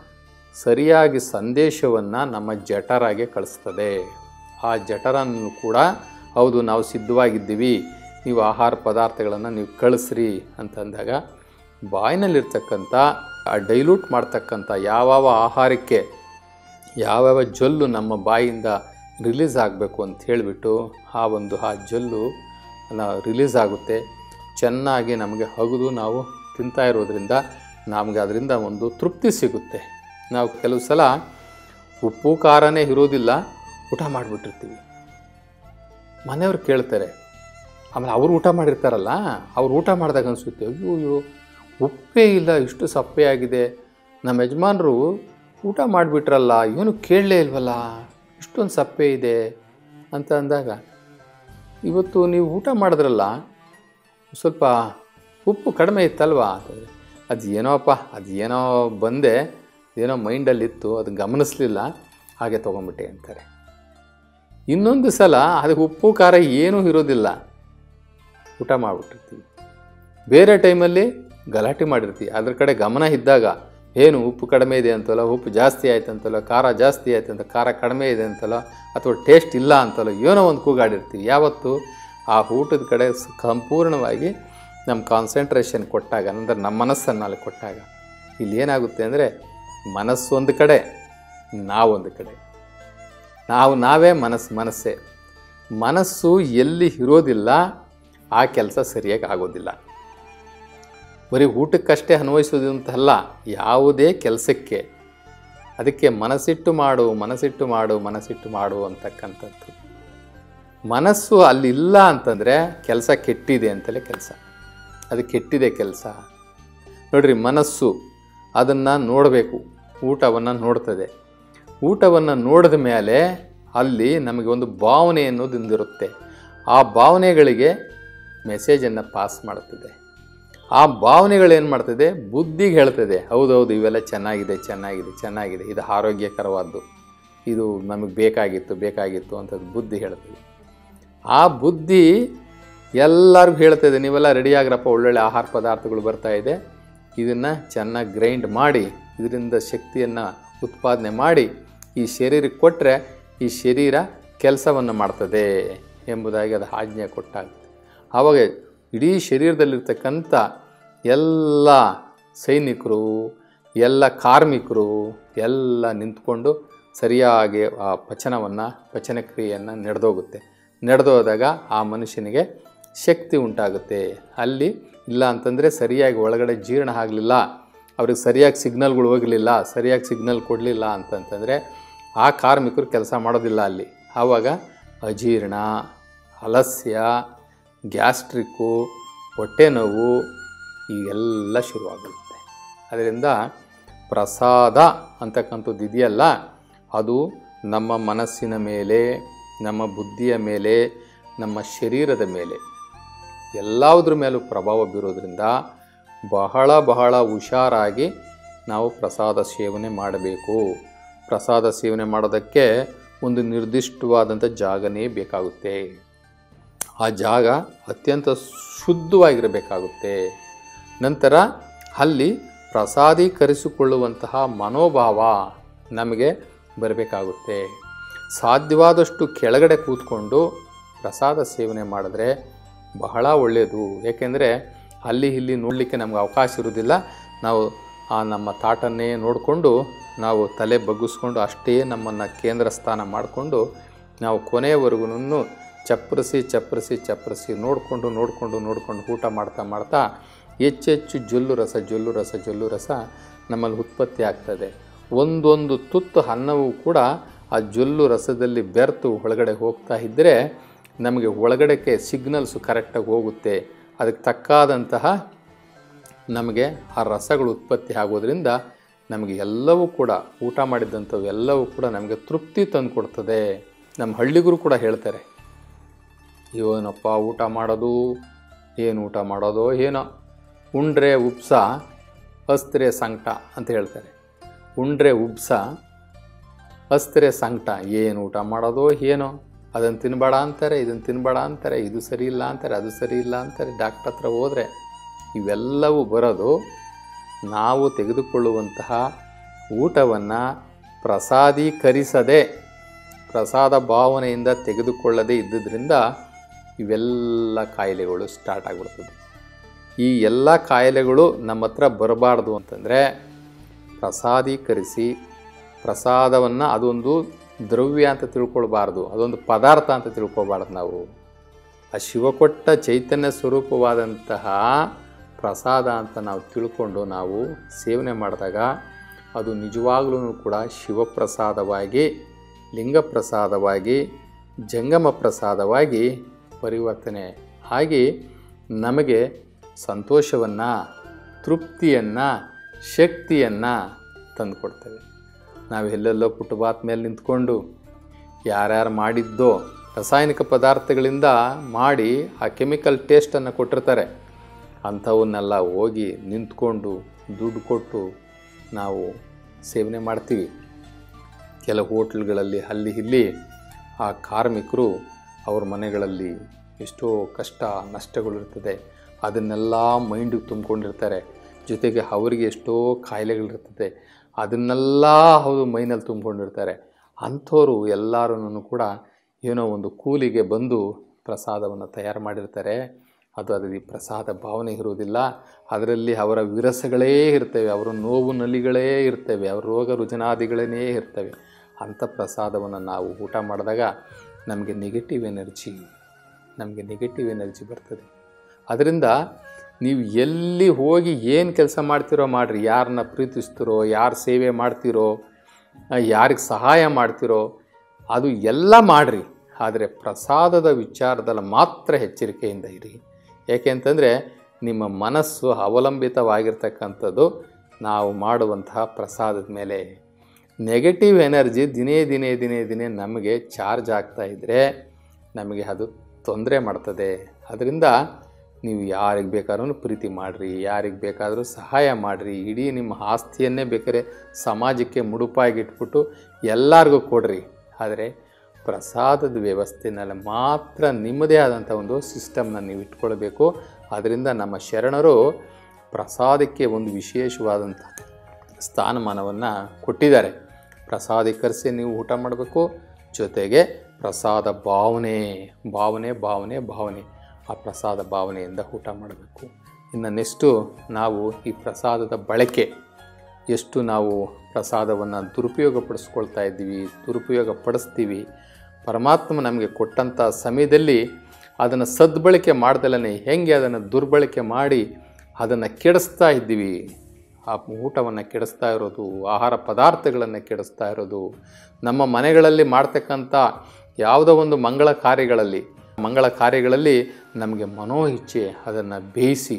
ಸರಿಯಾಗಿ ಸಂದೇಶವನ್ನು ನಮ್ಮ ಜಠರಾಗೆ ಕಳಿಸ್ತದೆ ಆ ಜಠರನ್ನು ಕೂಡ ಹೌದು ನಾವು ಸಿದ್ಧವಾಗಿದ್ದೀವಿ ನೀವು ಆಹಾರ ಪದಾರ್ಥಗಳನ್ನು ನೀವು ಕಳಿಸ್ರಿ ಅಂತಂದಾಗ ಬಾಯಿನಲ್ಲಿರ್ತಕ್ಕಂಥ ಆ ಡೈಲ್ಯೂಟ್ ಮಾಡ್ತಕ್ಕಂಥ ಯಾವ್ಯಾವ ಆಹಾರಕ್ಕೆ ಯಾವ್ಯಾವ ಜೊಲ್ಲು ನಮ್ಮ ಬಾಯಿಯಿಂದ ರಿಲೀಸ್ ಆಗಬೇಕು ಅಂತ ಹೇಳಿಬಿಟ್ಟು ಆ ಒಂದು ಆ ಜೊಲ್ಲು ರಿಲೀಸ್ ಆಗುತ್ತೆ ಚೆನ್ನಾಗಿ ನಮಗೆ ಹಗುದು ನಾವು ತಿಂತಾ ಇರೋದ್ರಿಂದ ನಮಗೆ ಅದರಿಂದ ಒಂದು ತೃಪ್ತಿ ಸಿಗುತ್ತೆ ನಾವು ಕೆಲವು ಸಲ ಉಪ್ಪು ಖಾರನೇ ಇರೋದಿಲ್ಲ ಊಟ ಮಾಡಿಬಿಟ್ಟಿರ್ತೀವಿ ಮನೆಯವ್ರು ಕೇಳ್ತಾರೆ ಆಮೇಲೆ ಅವ್ರು ಊಟ ಮಾಡಿರ್ತಾರಲ್ಲ ಅವ್ರು ಊಟ ಮಾಡಿದಾಗ ಅನಿಸುತ್ತೆ ಅಯ್ಯೋ ಅಯ್ಯೋ ಉಪ್ಪೇ ಇಲ್ಲ ಇಷ್ಟು ಸಪ್ಪೆ ಆಗಿದೆ ನಮ್ಮ ಯಜಮಾನರು ಊಟ ಮಾಡಿಬಿಟ್ರಲ್ಲ ಏನು ಕೇಳಲೇ ಇಲ್ವಲ್ಲ ಇಷ್ಟೊಂದು ಸಪ್ಪೆ ಇದೆ ಅಂತ ಅಂದಾಗ ಇವತ್ತು ನೀವು ಊಟ ಮಾಡಿದ್ರಲ್ಲ ಸ್ವಲ್ಪ ಉಪ್ಪು ಕಡಿಮೆ ಇತ್ತಲ್ವಾ ಅಂತಂದರೆ ಅದು ಏನೋಪ್ಪ ಅದು ಏನೋ ಬಂದೆ ಏನೋ ಮೈಂಡಲ್ಲಿತ್ತು ಅದು ಗಮನಿಸಲಿಲ್ಲ ಹಾಗೆ ತೊಗೊಂಬಿಟ್ಟೆ ಅಂತಾರೆ ಇನ್ನೊಂದು ಸಲ ಅದಕ್ಕೆ ಉಪ್ಪು ಖಾರ ಏನೂ ಇರೋದಿಲ್ಲ ಊಟ ಮಾಡಿಬಿಟ್ಟಿರ್ತೀವಿ ಬೇರೆ ಟೈಮಲ್ಲಿ ಗಲಾಟೆ ಮಾಡಿರ್ತೀವಿ ಅದ್ರ ಕಡೆ ಗಮನ ಇದ್ದಾಗ ಏನು ಉಪ್ಪು ಕಡಿಮೆ ಇದೆ ಅಂತಲ್ಲ ಉಪ್ಪು ಜಾಸ್ತಿ ಆಯ್ತು ಅಂತಲ್ಲ ಖಾರ ಜಾಸ್ತಿ ಆಯ್ತು ಅಂತ ಖಾರ ಕಡಿಮೆ ಇದೆ ಅಂತಲ್ಲ ಅಥವಾ ಟೇಸ್ಟ್ ಇಲ್ಲ ಅಂತಲ್ಲ ಏನೋ ಒಂದು ಕೂಗಾಡಿರ್ತೀವಿ ಯಾವತ್ತು ಆ ಊಟದ ಕಡೆ ಸ್- ಸಂಪೂರ್ಣವಾಗಿ ನಮ್ಮ ಕಾನ್ಸಂಟ್ರೇಷನ್ ಕೊಟ್ಟಾಗ ಅಂದರೆ ನಮ್ಮ ಮನಸ್ಸನ್ನು ಅಲ್ಲಿ ಕೊಟ್ಟಾಗ ಇಲ್ಲಿ ಏನಾಗುತ್ತೆ ಅಂದರೆ ಮನಸ್ಸು ಒಂದು ಕಡೆ ನಾವೊಂದು ಕಡೆ ನಾವು ನಾವೇ ಮನಸ್ಸು ಮನಸ್ಸೇ ಮನಸ್ಸು ಎಲ್ಲಿ ಇರೋದಿಲ್ಲ ಆ ಕೆಲಸ ಸರಿಯಾಗಿ ಆಗೋದಿಲ್ಲ ಬರೀ ಊಟಕ್ಕಷ್ಟೇ ಅನ್ವಯಿಸೋದು ಅಂತಲ್ಲ ಯಾವುದೇ ಕೆಲಸಕ್ಕೆ ಅದಕ್ಕೆ ಮನಸ್ಸಿಟ್ಟು ಮಾಡು ಮನಸ್ಸಿಟ್ಟು ಮಾಡು ಮನಸ್ಸಿಟ್ಟು ಮಾಡು ಅಂತಕ್ಕಂಥದ್ದು ಮನಸ್ಸು ಅಲ್ಲಿಲ್ಲ ಅಂತಂದರೆ ಕೆಲಸ ಕೆಟ್ಟಿದೆ ಅಂತಲೇ ಕೆಲಸ ಅದು ಕೆಟ್ಟಿದೆ ಕೆಲಸ ನೋಡ್ರಿ ಮನಸ್ಸು ಅದನ್ನು ನೋಡಬೇಕು ಊಟವನ್ನು ನೋಡ್ತದೆ ಊಟವನ್ನು ನೋಡಿದ ಮೇಲೆ ಅಲ್ಲಿ ನಮಗೆ ಒಂದು ಭಾವನೆ ಅನ್ನೋದೊಂದಿರುತ್ತೆ ಆ ಭಾವನೆಗಳಿಗೆ ಮೆಸೇಜನ್ನು ಪಾಸ್ ಮಾಡುತ್ತದೆ ಆ ಭಾವನೆಗಳೇನು ಮಾಡ್ತದೆ ಬುದ್ಧಿಗೆ ಹೇಳ್ತದೆ ಹೌದೌದು ಇವೆಲ್ಲ ಚೆನ್ನಾಗಿದೆ ಚೆನ್ನಾಗಿದೆ ಚೆನ್ನಾಗಿದೆ ಇದು ಆರೋಗ್ಯಕರವಾದ್ದು ಇದು ನಮಗೆ ಬೇಕಾಗಿತ್ತು ಬೇಕಾಗಿತ್ತು ಅಂತ ಬುದ್ಧಿ ಹೇಳ್ತದೆ ಆ ಬುದ್ಧಿ ಎಲ್ಲರಿಗೂ ಹೇಳ್ತದೆ ನೀವೆಲ್ಲ ರೆಡಿಯಾಗ್ರಪ್ಪ ಒಳ್ಳೊಳ್ಳೆ ಆಹಾರ ಪದಾರ್ಥಗಳು ಬರ್ತಾ ಇದೆ ಇದನ್ನು ಚೆನ್ನಾಗಿ ಗ್ರೈಂಡ್ ಮಾಡಿ ಇದರಿಂದ ಶಕ್ತಿಯನ್ನು ಉತ್ಪಾದನೆ ಮಾಡಿ ಈ ಶರೀರಕ್ಕೆ ಕೊಟ್ಟರೆ ಈ ಶರೀರ ಕೆಲಸವನ್ನು ಮಾಡ್ತದೆ ಎಂಬುದಾಗಿ ಅದು ಆಜ್ಞೆ ಕೊಟ್ಟಾಗ ಆವಾಗ ಇಡೀ ಶರೀರದಲ್ಲಿರ್ತಕ್ಕಂಥ ಎಲ್ಲ ಸೈನಿಕರು ಎಲ್ಲ ಕಾರ್ಮಿಕರು ಎಲ್ಲ ನಿಂತ್ಕೊಂಡು ಸರಿಯಾಗಿ ಆ ಪಚನವನ್ನು ಪಚನ ಕ್ರಿಯೆಯನ್ನು ನಡೆದೋಗುತ್ತೆ ನಡೆದೋದಾಗ ಆ ಮನುಷ್ಯನಿಗೆ ಶಕ್ತಿ ಉಂಟಾಗುತ್ತೆ ಅಲ್ಲಿ ಇಲ್ಲ ಅಂತಂದರೆ ಸರಿಯಾಗಿ ಒಳಗಡೆ ಜೀರ್ಣ ಆಗಲಿಲ್ಲ ಅವ್ರಿಗೆ ಸರಿಯಾಗಿ ಸಿಗ್ನಲ್ಗಳು ಹೋಗಲಿಲ್ಲ ಸರಿಯಾಗಿ ಸಿಗ್ನಲ್ ಕೊಡಲಿಲ್ಲ ಅಂತಂತಂದರೆ ಆ ಕಾರ್ಮಿಕರು ಕೆಲಸ ಮಾಡೋದಿಲ್ಲ ಅಲ್ಲಿ ಆವಾಗ ಅಜೀರ್ಣ ಆಲಸ್ಯ ಗ್ಯಾಸ್ಟ್ರಿಕ್ಕು ಹೊಟ್ಟೆ ನೋವು ಈಗೆಲ್ಲ ಶುರುವಾಗುತ್ತೆ ಅದರಿಂದ ಪ್ರಸಾದ ಅಂತಕ್ಕಂಥದ್ದು ಇದೆಯಲ್ಲ ಅದು ನಮ್ಮ ಮನಸ್ಸಿನ ಮೇಲೆ ನಮ್ಮ ಬುದ್ಧಿಯ ಮೇಲೆ ನಮ್ಮ ಶರೀರದ ಮೇಲೆ ಎಲ್ಲವುದ್ರ ಮೇಲೂ ಪ್ರಭಾವ ಬೀರೋದ್ರಿಂದ ಬಹಳ ಬಹಳ ಹುಷಾರಾಗಿ ನಾವು ಪ್ರಸಾದ ಸೇವನೆ ಮಾಡಬೇಕು ಪ್ರಸಾದ ಸೇವನೆ ಮಾಡೋದಕ್ಕೆ ಒಂದು ನಿರ್ದಿಷ್ಟವಾದಂಥ ಜಾಗನೇ ಬೇಕಾಗುತ್ತೆ ಆ ಜಾಗ ಅತ್ಯಂತ ಶುದ್ಧವಾಗಿರಬೇಕಾಗುತ್ತೆ ನಂತರ ಅಲ್ಲಿ ಪ್ರಸಾದೀಕರಿಸಿಕೊಳ್ಳುವಂತಹ ಮನೋಭಾವ ನಮಗೆ ಬರಬೇಕಾಗುತ್ತೆ ಸಾಧ್ಯವಾದಷ್ಟು ಕೆಳಗಡೆ ಕೂತ್ಕೊಂಡು ಪ್ರಸಾದ ಸೇವನೆ ಮಾಡಿದ್ರೆ ಬಹಳ ಒಳ್ಳೆಯದು ಏಕೆಂದರೆ ಅಲ್ಲಿ ಇಲ್ಲಿ ನೋಡಲಿಕ್ಕೆ ನಮ್ಗೆ ಅವಕಾಶ ಇರೋದಿಲ್ಲ ನಾವು ಆ ನಮ್ಮ ತಾಟನ್ನೇ ನೋಡಿಕೊಂಡು ನಾವು ತಲೆ ಬಗ್ಗಿಸ್ಕೊಂಡು ಅಷ್ಟೇ ನಮ್ಮನ್ನು ಕೇಂದ್ರ ಸ್ಥಾನ ಮಾಡಿಕೊಂಡು ನಾವು ಕೊನೆಯವರೆಗೂ ಚಪ್ಪರಿಸಿ ಚಪ್ಪರಿಸಿ ಚಪ್ಪರಿಸಿ ನೋಡಿಕೊಂಡು ನೋಡಿಕೊಂಡು ನೋಡಿಕೊಂಡು ಊಟ ಮಾಡ್ತಾ ಮಾಡ್ತಾ ಹೆಚ್ಚೆಚ್ಚು ಜೊಲ್ಲು ರಸ ಜೊಲ್ಲು ರಸ ಜೊಲ್ಲು ರಸ ನಮ್ಮಲ್ಲಿ ಉತ್ಪತ್ತಿ ಆಗ್ತದೆ ಒಂದೊಂದು ತುತ್ತು ಅನ್ನವೂ ಕೂಡ ಆ ಜೊಲ್ಲು ರಸದಲ್ಲಿ ಬೆರೆತು ಒಳಗಡೆ ಹೋಗ್ತಾ ಇದ್ದರೆ ನಮಗೆ ಒಳಗಡೆಗೆ ಸಿಗ್ನಲ್ಸು ಕರೆಕ್ಟಾಗಿ ಹೋಗುತ್ತೆ ಅದಕ್ಕೆ ತಕ್ಕಾದಂತಹ ನಮಗೆ ಆ ರಸಗಳು ಉತ್ಪತ್ತಿ ಆಗೋದ್ರಿಂದ ನಮಗೆ ಎಲ್ಲವೂ ಕೂಡ ಊಟ ಮಾಡಿದ್ದಂಥವು ಎಲ್ಲವೂ ಕೂಡ ನಮಗೆ ತೃಪ್ತಿ ತಂದುಕೊಡ್ತದೆ ನಮ್ಮ ಹಳ್ಳಿಗರು ಕೂಡ ಹೇಳ್ತಾರೆ ಏನಪ್ಪ ಊಟ ಮಾಡೋದು ಏನು ಊಟ ಮಾಡೋದೋ ಏನೋ ಉಂಡ್ರೆ ಉಪ್ಸ ಅಸ್ತ್ರೆ ಸಂಕಟ ಅಂತ ಹೇಳ್ತಾರೆ ಉಂಡ್ರೆ ಉಬ್ಸ ಅಸ್ತ್ರೆ ಸಂಕಟ ಏನು ಊಟ ಮಾಡೋದೋ ಏನೋ ಅದನ್ನು ತಿನ್ನಬೇಡ ಅಂತಾರೆ ಇದನ್ನು ತಿನ್ನಬೇಡ ಅಂತಾರೆ ಇದು ಸರಿ ಇಲ್ಲ ಅಂತಾರೆ ಅದು ಸರಿ ಇಲ್ಲ ಅಂತಾರೆ ಡಾಕ್ಟ್ರ್ ಹತ್ರ ಹೋದರೆ ಇವೆಲ್ಲವೂ ಬರೋದು ನಾವು ತೆಗೆದುಕೊಳ್ಳುವಂತಹ ಊಟವನ್ನು ಪ್ರಸಾದೀಕರಿಸದೆ ಪ್ರಸಾದ ಭಾವನೆಯಿಂದ ತೆಗೆದುಕೊಳ್ಳದೇ ಇದ್ದುದರಿಂದ ಇವೆಲ್ಲ ಕಾಯಿಲೆಗಳು ಸ್ಟಾರ್ಟ್ ಆಗಿಬಿಡ್ತದೆ ಈ ಎಲ್ಲ ಕಾಯಿಲೆಗಳು ನಮ್ಮ ಹತ್ರ ಬರಬಾರ್ದು ಅಂತಂದರೆ ಪ್ರಸಾದೀಕರಿಸಿ ಪ್ರಸಾದವನ್ನು ಅದೊಂದು ದ್ರವ್ಯ ಅಂತ ತಿಳ್ಕೊಳ್ಬಾರ್ದು ಅದೊಂದು ಪದಾರ್ಥ ಅಂತ ತಿಳ್ಕೊಬಾರ್ದು ನಾವು ಆ ಶಿವ ಕೊಟ್ಟ ಚೈತನ್ಯ ಸ್ವರೂಪವಾದಂತಹ ಪ್ರಸಾದ ಅಂತ ನಾವು ತಿಳ್ಕೊಂಡು ನಾವು ಸೇವನೆ ಮಾಡಿದಾಗ ಅದು ನಿಜವಾಗ್ಲೂ ಕೂಡ ಶಿವಪ್ರಸಾದವಾಗಿ ಲಿಂಗ ಪ್ರಸಾದವಾಗಿ ಜಂಗಮ ಪ್ರಸಾದವಾಗಿ ಪರಿವರ್ತನೆ ಆಗಿ ನಮಗೆ ಸಂತೋಷವನ್ನು ತೃಪ್ತಿಯನ್ನು ಶಕ್ತಿಯನ್ನು ತಂದುಕೊಡ್ತೇವೆ ನಾವು ಎಲ್ಲೆಲ್ಲೋ ಪುಟಬಾತ್ ಮೇಲೆ ನಿಂತ್ಕೊಂಡು ಯಾರ್ಯಾರು ಮಾಡಿದ್ದೋ ರಾಸಾಯನಿಕ ಪದಾರ್ಥಗಳಿಂದ ಮಾಡಿ ಆ ಕೆಮಿಕಲ್ ಟೇಸ್ಟನ್ನು ಕೊಟ್ಟಿರ್ತಾರೆ ಅಂಥವನ್ನೆಲ್ಲ ಹೋಗಿ ನಿಂತ್ಕೊಂಡು ದುಡ್ಡು ಕೊಟ್ಟು ನಾವು ಸೇವನೆ ಮಾಡ್ತೀವಿ ಕೆಲವು ಹೋಟ್ಲ್ಗಳಲ್ಲಿ ಅಲ್ಲಿ ಇಲ್ಲಿ ಆ ಕಾರ್ಮಿಕರು ಅವ್ರ ಮನೆಗಳಲ್ಲಿ ಎಷ್ಟೋ ಕಷ್ಟ ನಷ್ಟಗಳಿರ್ತದೆ ಅದನ್ನೆಲ್ಲ ಮೈಂಡಿಗೆ ತುಂಬಿಕೊಂಡಿರ್ತಾರೆ ಜೊತೆಗೆ ಅವರಿಗೆ ಎಷ್ಟೋ ಕಾಯಿಲೆಗಳಿರ್ತದೆ ಅದನ್ನೆಲ್ಲ ಅವರು ಮೈನಲ್ಲಿ ತುಂಬಿಕೊಂಡಿರ್ತಾರೆ ಅಂಥವ್ರು ಎಲ್ಲರೂ ಕೂಡ ಏನೋ ಒಂದು ಕೂಲಿಗೆ ಬಂದು ಪ್ರಸಾದವನ್ನು ತಯಾರು ಮಾಡಿರ್ತಾರೆ ಅದು ಅದರಲ್ಲಿ ಪ್ರಸಾದ ಭಾವನೆ ಇರುವುದಿಲ್ಲ ಅದರಲ್ಲಿ ಅವರ ವಿರಸಗಳೇ ಇರ್ತವೆ ಅವರ ನೋವು ನಲಿಗಳೇ ಇರ್ತವೆ ಅವರ ರೋಗ ರುಜನಾದಿಗಳೇ ಇರ್ತವೆ ಅಂಥ ಪ್ರಸಾದವನ್ನು ನಾವು ಊಟ ಮಾಡಿದಾಗ ನಮಗೆ ನೆಗೆಟಿವ್ ಎನರ್ಜಿ ನಮಗೆ ನೆಗೆಟಿವ್ ಎನರ್ಜಿ ಬರ್ತದೆ ಅದರಿಂದ ನೀವು ಎಲ್ಲಿ ಹೋಗಿ ಏನು ಕೆಲಸ ಮಾಡ್ತಿರೋ ಮಾಡಿರಿ ಯಾರನ್ನ ಪ್ರೀತಿಸ್ತಿರೋ ಯಾರು ಸೇವೆ ಮಾಡ್ತಿರೋ ಯಾರಿಗೆ ಸಹಾಯ ಮಾಡ್ತಿರೋ ಅದು ಎಲ್ಲ ಮಾಡಿರಿ ಆದರೆ ಪ್ರಸಾದದ ವಿಚಾರದಲ್ಲಿ ಮಾತ್ರ ಎಚ್ಚರಿಕೆಯಿಂದ ಇರಿ ಏಕೆ ಅಂತಂದರೆ ನಿಮ್ಮ ಮನಸ್ಸು ಅವಲಂಬಿತವಾಗಿರ್ತಕ್ಕಂಥದ್ದು ನಾವು ಮಾಡುವಂತಹ ಪ್ರಸಾದದ ಮೇಲೆ ನೆಗೆಟಿವ್ ಎನರ್ಜಿ ದಿನೇ ದಿನೇ ದಿನೇ ದಿನೇ ನಮಗೆ ಚಾರ್ಜ್ ಆಗ್ತಾ ಇದ್ದರೆ ನಮಗೆ ಅದು ತೊಂದರೆ ಮಾಡ್ತದೆ ಅದರಿಂದ ನೀವು ಯಾರಿಗೆ ಬೇಕಾದ್ರೂ ಪ್ರೀತಿ ಮಾಡಿರಿ ಯಾರಿಗೆ ಬೇಕಾದರೂ ಸಹಾಯ ಮಾಡಿರಿ ಇಡೀ ನಿಮ್ಮ ಆಸ್ತಿಯನ್ನೇ ಬೇಕಾದ್ರೆ ಸಮಾಜಕ್ಕೆ ಮುಡುಪಾಗಿ ಇಟ್ಬಿಟ್ಟು ಎಲ್ಲರಿಗೂ ಕೊಡ್ರಿ ಆದರೆ ಪ್ರಸಾದದ ವ್ಯವಸ್ಥೆನಲ್ಲಿ ಮಾತ್ರ ನಿಮ್ಮದೇ ಆದಂಥ ಒಂದು ಸಿಸ್ಟಮ್ನ ನೀವು ಇಟ್ಕೊಳ್ಬೇಕು ಅದರಿಂದ ನಮ್ಮ ಶರಣರು ಪ್ರಸಾದಕ್ಕೆ ಒಂದು ವಿಶೇಷವಾದಂಥ ಸ್ಥಾನಮಾನವನ್ನು ಕೊಟ್ಟಿದ್ದಾರೆ ಪ್ರಸಾದೀಕರಿಸಿ ನೀವು ಊಟ ಮಾಡಬೇಕು ಜೊತೆಗೆ ಪ್ರಸಾದ ಭಾವನೆ ಭಾವನೆ ಭಾವನೆ ಭಾವನೆ ಆ ಪ್ರಸಾದ ಭಾವನೆಯಿಂದ ಊಟ ಮಾಡಬೇಕು ಇನ್ನು ನೆಕ್ಸ್ಟು ನಾವು ಈ ಪ್ರಸಾದದ ಬಳಕೆ ಎಷ್ಟು ನಾವು ಪ್ರಸಾದವನ್ನು ದುರುಪಯೋಗ ಪಡಿಸ್ಕೊಳ್ತಾ ಇದ್ದೀವಿ ದುರುಪಯೋಗ ಪಡಿಸ್ತೀವಿ ಪರಮಾತ್ಮ ನಮಗೆ ಕೊಟ್ಟಂಥ ಸಮಯದಲ್ಲಿ ಅದನ್ನು ಸದ್ಬಳಕೆ ಮಾಡ್ದಲೇ ಹೆಂಗೆ ಅದನ್ನು ದುರ್ಬಳಕೆ ಮಾಡಿ ಅದನ್ನು ಕೆಡಿಸ್ತಾ ಇದ್ದೀವಿ ಆ ಊಟವನ್ನು ಕೆಡಿಸ್ತಾ ಇರೋದು ಆಹಾರ ಪದಾರ್ಥಗಳನ್ನು ಕೆಡಿಸ್ತಾ ಇರೋದು ನಮ್ಮ ಮನೆಗಳಲ್ಲಿ ಮಾಡ್ತಕ್ಕಂಥ ಯಾವುದೋ ಒಂದು ಮಂಗಳ ಕಾರ್ಯಗಳಲ್ಲಿ ಮಂಗಳ ಕಾರ್ಯಗಳಲ್ಲಿ ನಮಗೆ ಮನೋ ಇಚ್ಛೆ ಅದನ್ನು ಬೇಯಿಸಿ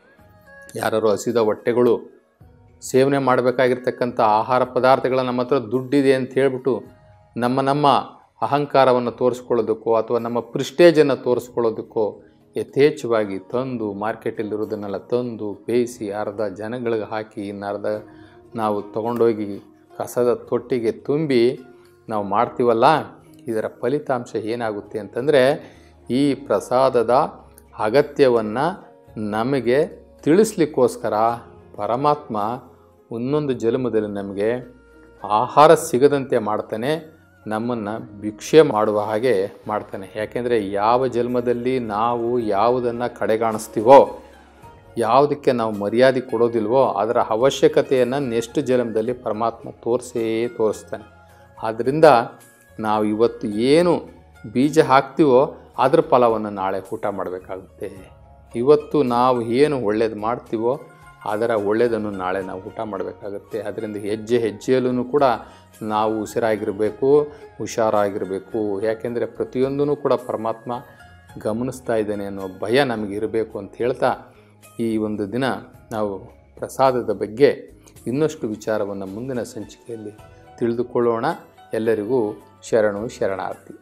ಯಾರು ಹಸಿದ ಹೊಟ್ಟೆಗಳು ಸೇವನೆ ಮಾಡಬೇಕಾಗಿರ್ತಕ್ಕಂಥ ಆಹಾರ ಪದಾರ್ಥಗಳ ನಮ್ಮ ಹತ್ರ ದುಡ್ಡಿದೆ ಅಂತ ಹೇಳ್ಬಿಟ್ಟು ನಮ್ಮ ನಮ್ಮ ಅಹಂಕಾರವನ್ನು ತೋರಿಸ್ಕೊಳ್ಳೋದಕ್ಕೋ ಅಥವಾ ನಮ್ಮ ಪ್ರಿಸ್ಟೇಜನ್ನು ತೋರಿಸ್ಕೊಳ್ಳೋದಕ್ಕೋ ಯಥೇಚ್ಛವಾಗಿ ತಂದು ಮಾರ್ಕೆಟಲ್ಲಿರೋದನ್ನೆಲ್ಲ ತಂದು ಬೇಯಿಸಿ ಅರ್ಧ ಜನಗಳಿಗೆ ಹಾಕಿ ಇನ್ನು ಅರ್ಧ ನಾವು ತಗೊಂಡೋಗಿ ಕಸದ ತೊಟ್ಟಿಗೆ ತುಂಬಿ ನಾವು ಮಾಡ್ತೀವಲ್ಲ ಇದರ ಫಲಿತಾಂಶ ಏನಾಗುತ್ತೆ ಅಂತಂದರೆ ಈ ಪ್ರಸಾದದ ಅಗತ್ಯವನ್ನು ನಮಗೆ ತಿಳಿಸ್ಲಿಕ್ಕೋಸ್ಕರ ಪರಮಾತ್ಮ ಒಂದೊಂದು ಜನ್ಮದಲ್ಲಿ ನಮಗೆ ಆಹಾರ ಸಿಗದಂತೆ ಮಾಡ್ತಾನೆ ನಮ್ಮನ್ನು ಭಿಕ್ಷೆ ಮಾಡುವ ಹಾಗೆ ಮಾಡ್ತಾನೆ ಯಾಕೆಂದರೆ ಯಾವ ಜನ್ಮದಲ್ಲಿ ನಾವು ಯಾವುದನ್ನು ಕಡೆಗಾಣಿಸ್ತೀವೋ ಯಾವುದಕ್ಕೆ ನಾವು ಮರ್ಯಾದೆ ಕೊಡೋದಿಲ್ವೋ ಅದರ ಅವಶ್ಯಕತೆಯನ್ನು ನೆಕ್ಸ್ಟ್ ಜನ್ಮದಲ್ಲಿ ಪರಮಾತ್ಮ ತೋರಿಸೇ ತೋರಿಸ್ತಾನೆ ಆದ್ದರಿಂದ ನಾವು ಇವತ್ತು ಏನು ಬೀಜ ಹಾಕ್ತೀವೋ ಅದ್ರ ಫಲವನ್ನು ನಾಳೆ ಊಟ ಮಾಡಬೇಕಾಗುತ್ತೆ ಇವತ್ತು ನಾವು ಏನು ಒಳ್ಳೇದು ಮಾಡ್ತೀವೋ ಅದರ ಒಳ್ಳೆಯದನ್ನು ನಾಳೆ ನಾವು ಊಟ ಮಾಡಬೇಕಾಗುತ್ತೆ ಅದರಿಂದ ಹೆಜ್ಜೆ ಹೆಜ್ಜೆಯಲ್ಲೂ ಕೂಡ ನಾವು ಉಸಿರಾಗಿರಬೇಕು ಹುಷಾರಾಗಿರಬೇಕು ಯಾಕೆಂದರೆ ಪ್ರತಿಯೊಂದೂ ಕೂಡ ಪರಮಾತ್ಮ ಗಮನಿಸ್ತಾ ಇದ್ದಾನೆ ಅನ್ನೋ ಭಯ ನಮಗೆ ಇರಬೇಕು ಅಂತ ಹೇಳ್ತಾ ಈ ಒಂದು ದಿನ ನಾವು ಪ್ರಸಾದದ ಬಗ್ಗೆ ಇನ್ನಷ್ಟು ವಿಚಾರವನ್ನು ಮುಂದಿನ ಸಂಚಿಕೆಯಲ್ಲಿ ತಿಳಿದುಕೊಳ್ಳೋಣ ಎಲ್ಲರಿಗೂ ಶರಣು ಶರಣಾರ್ಥಿ